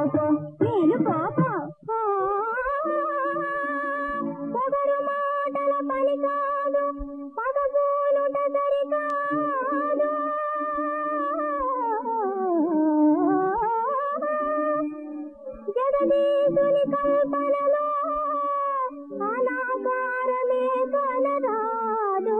పోకో నేను పోకో పొగరు మాటల పని కాదు పదగోలుట సరికాదు జగదీశుని కల్పనలో అనాకారమే కనరాదు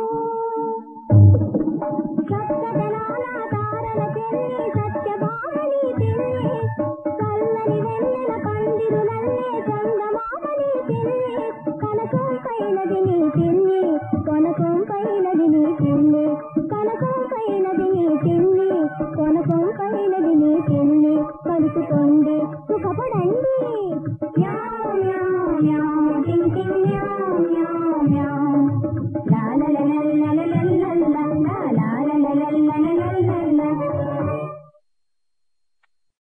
సప్తదళాల తారల చెల్లి సత్యభామని పిల్లి చల్లని వెన్నెల పందిరులల్లే చందమామని పిల్లి కనకం పైనది నీ పిల్లి కొనకం పైనది నీ పిల్లి కనకం పైనది నీ పిల్లి కొనకం పైనది నీ పిల్లి కలుసుకోండి సుఖపడండి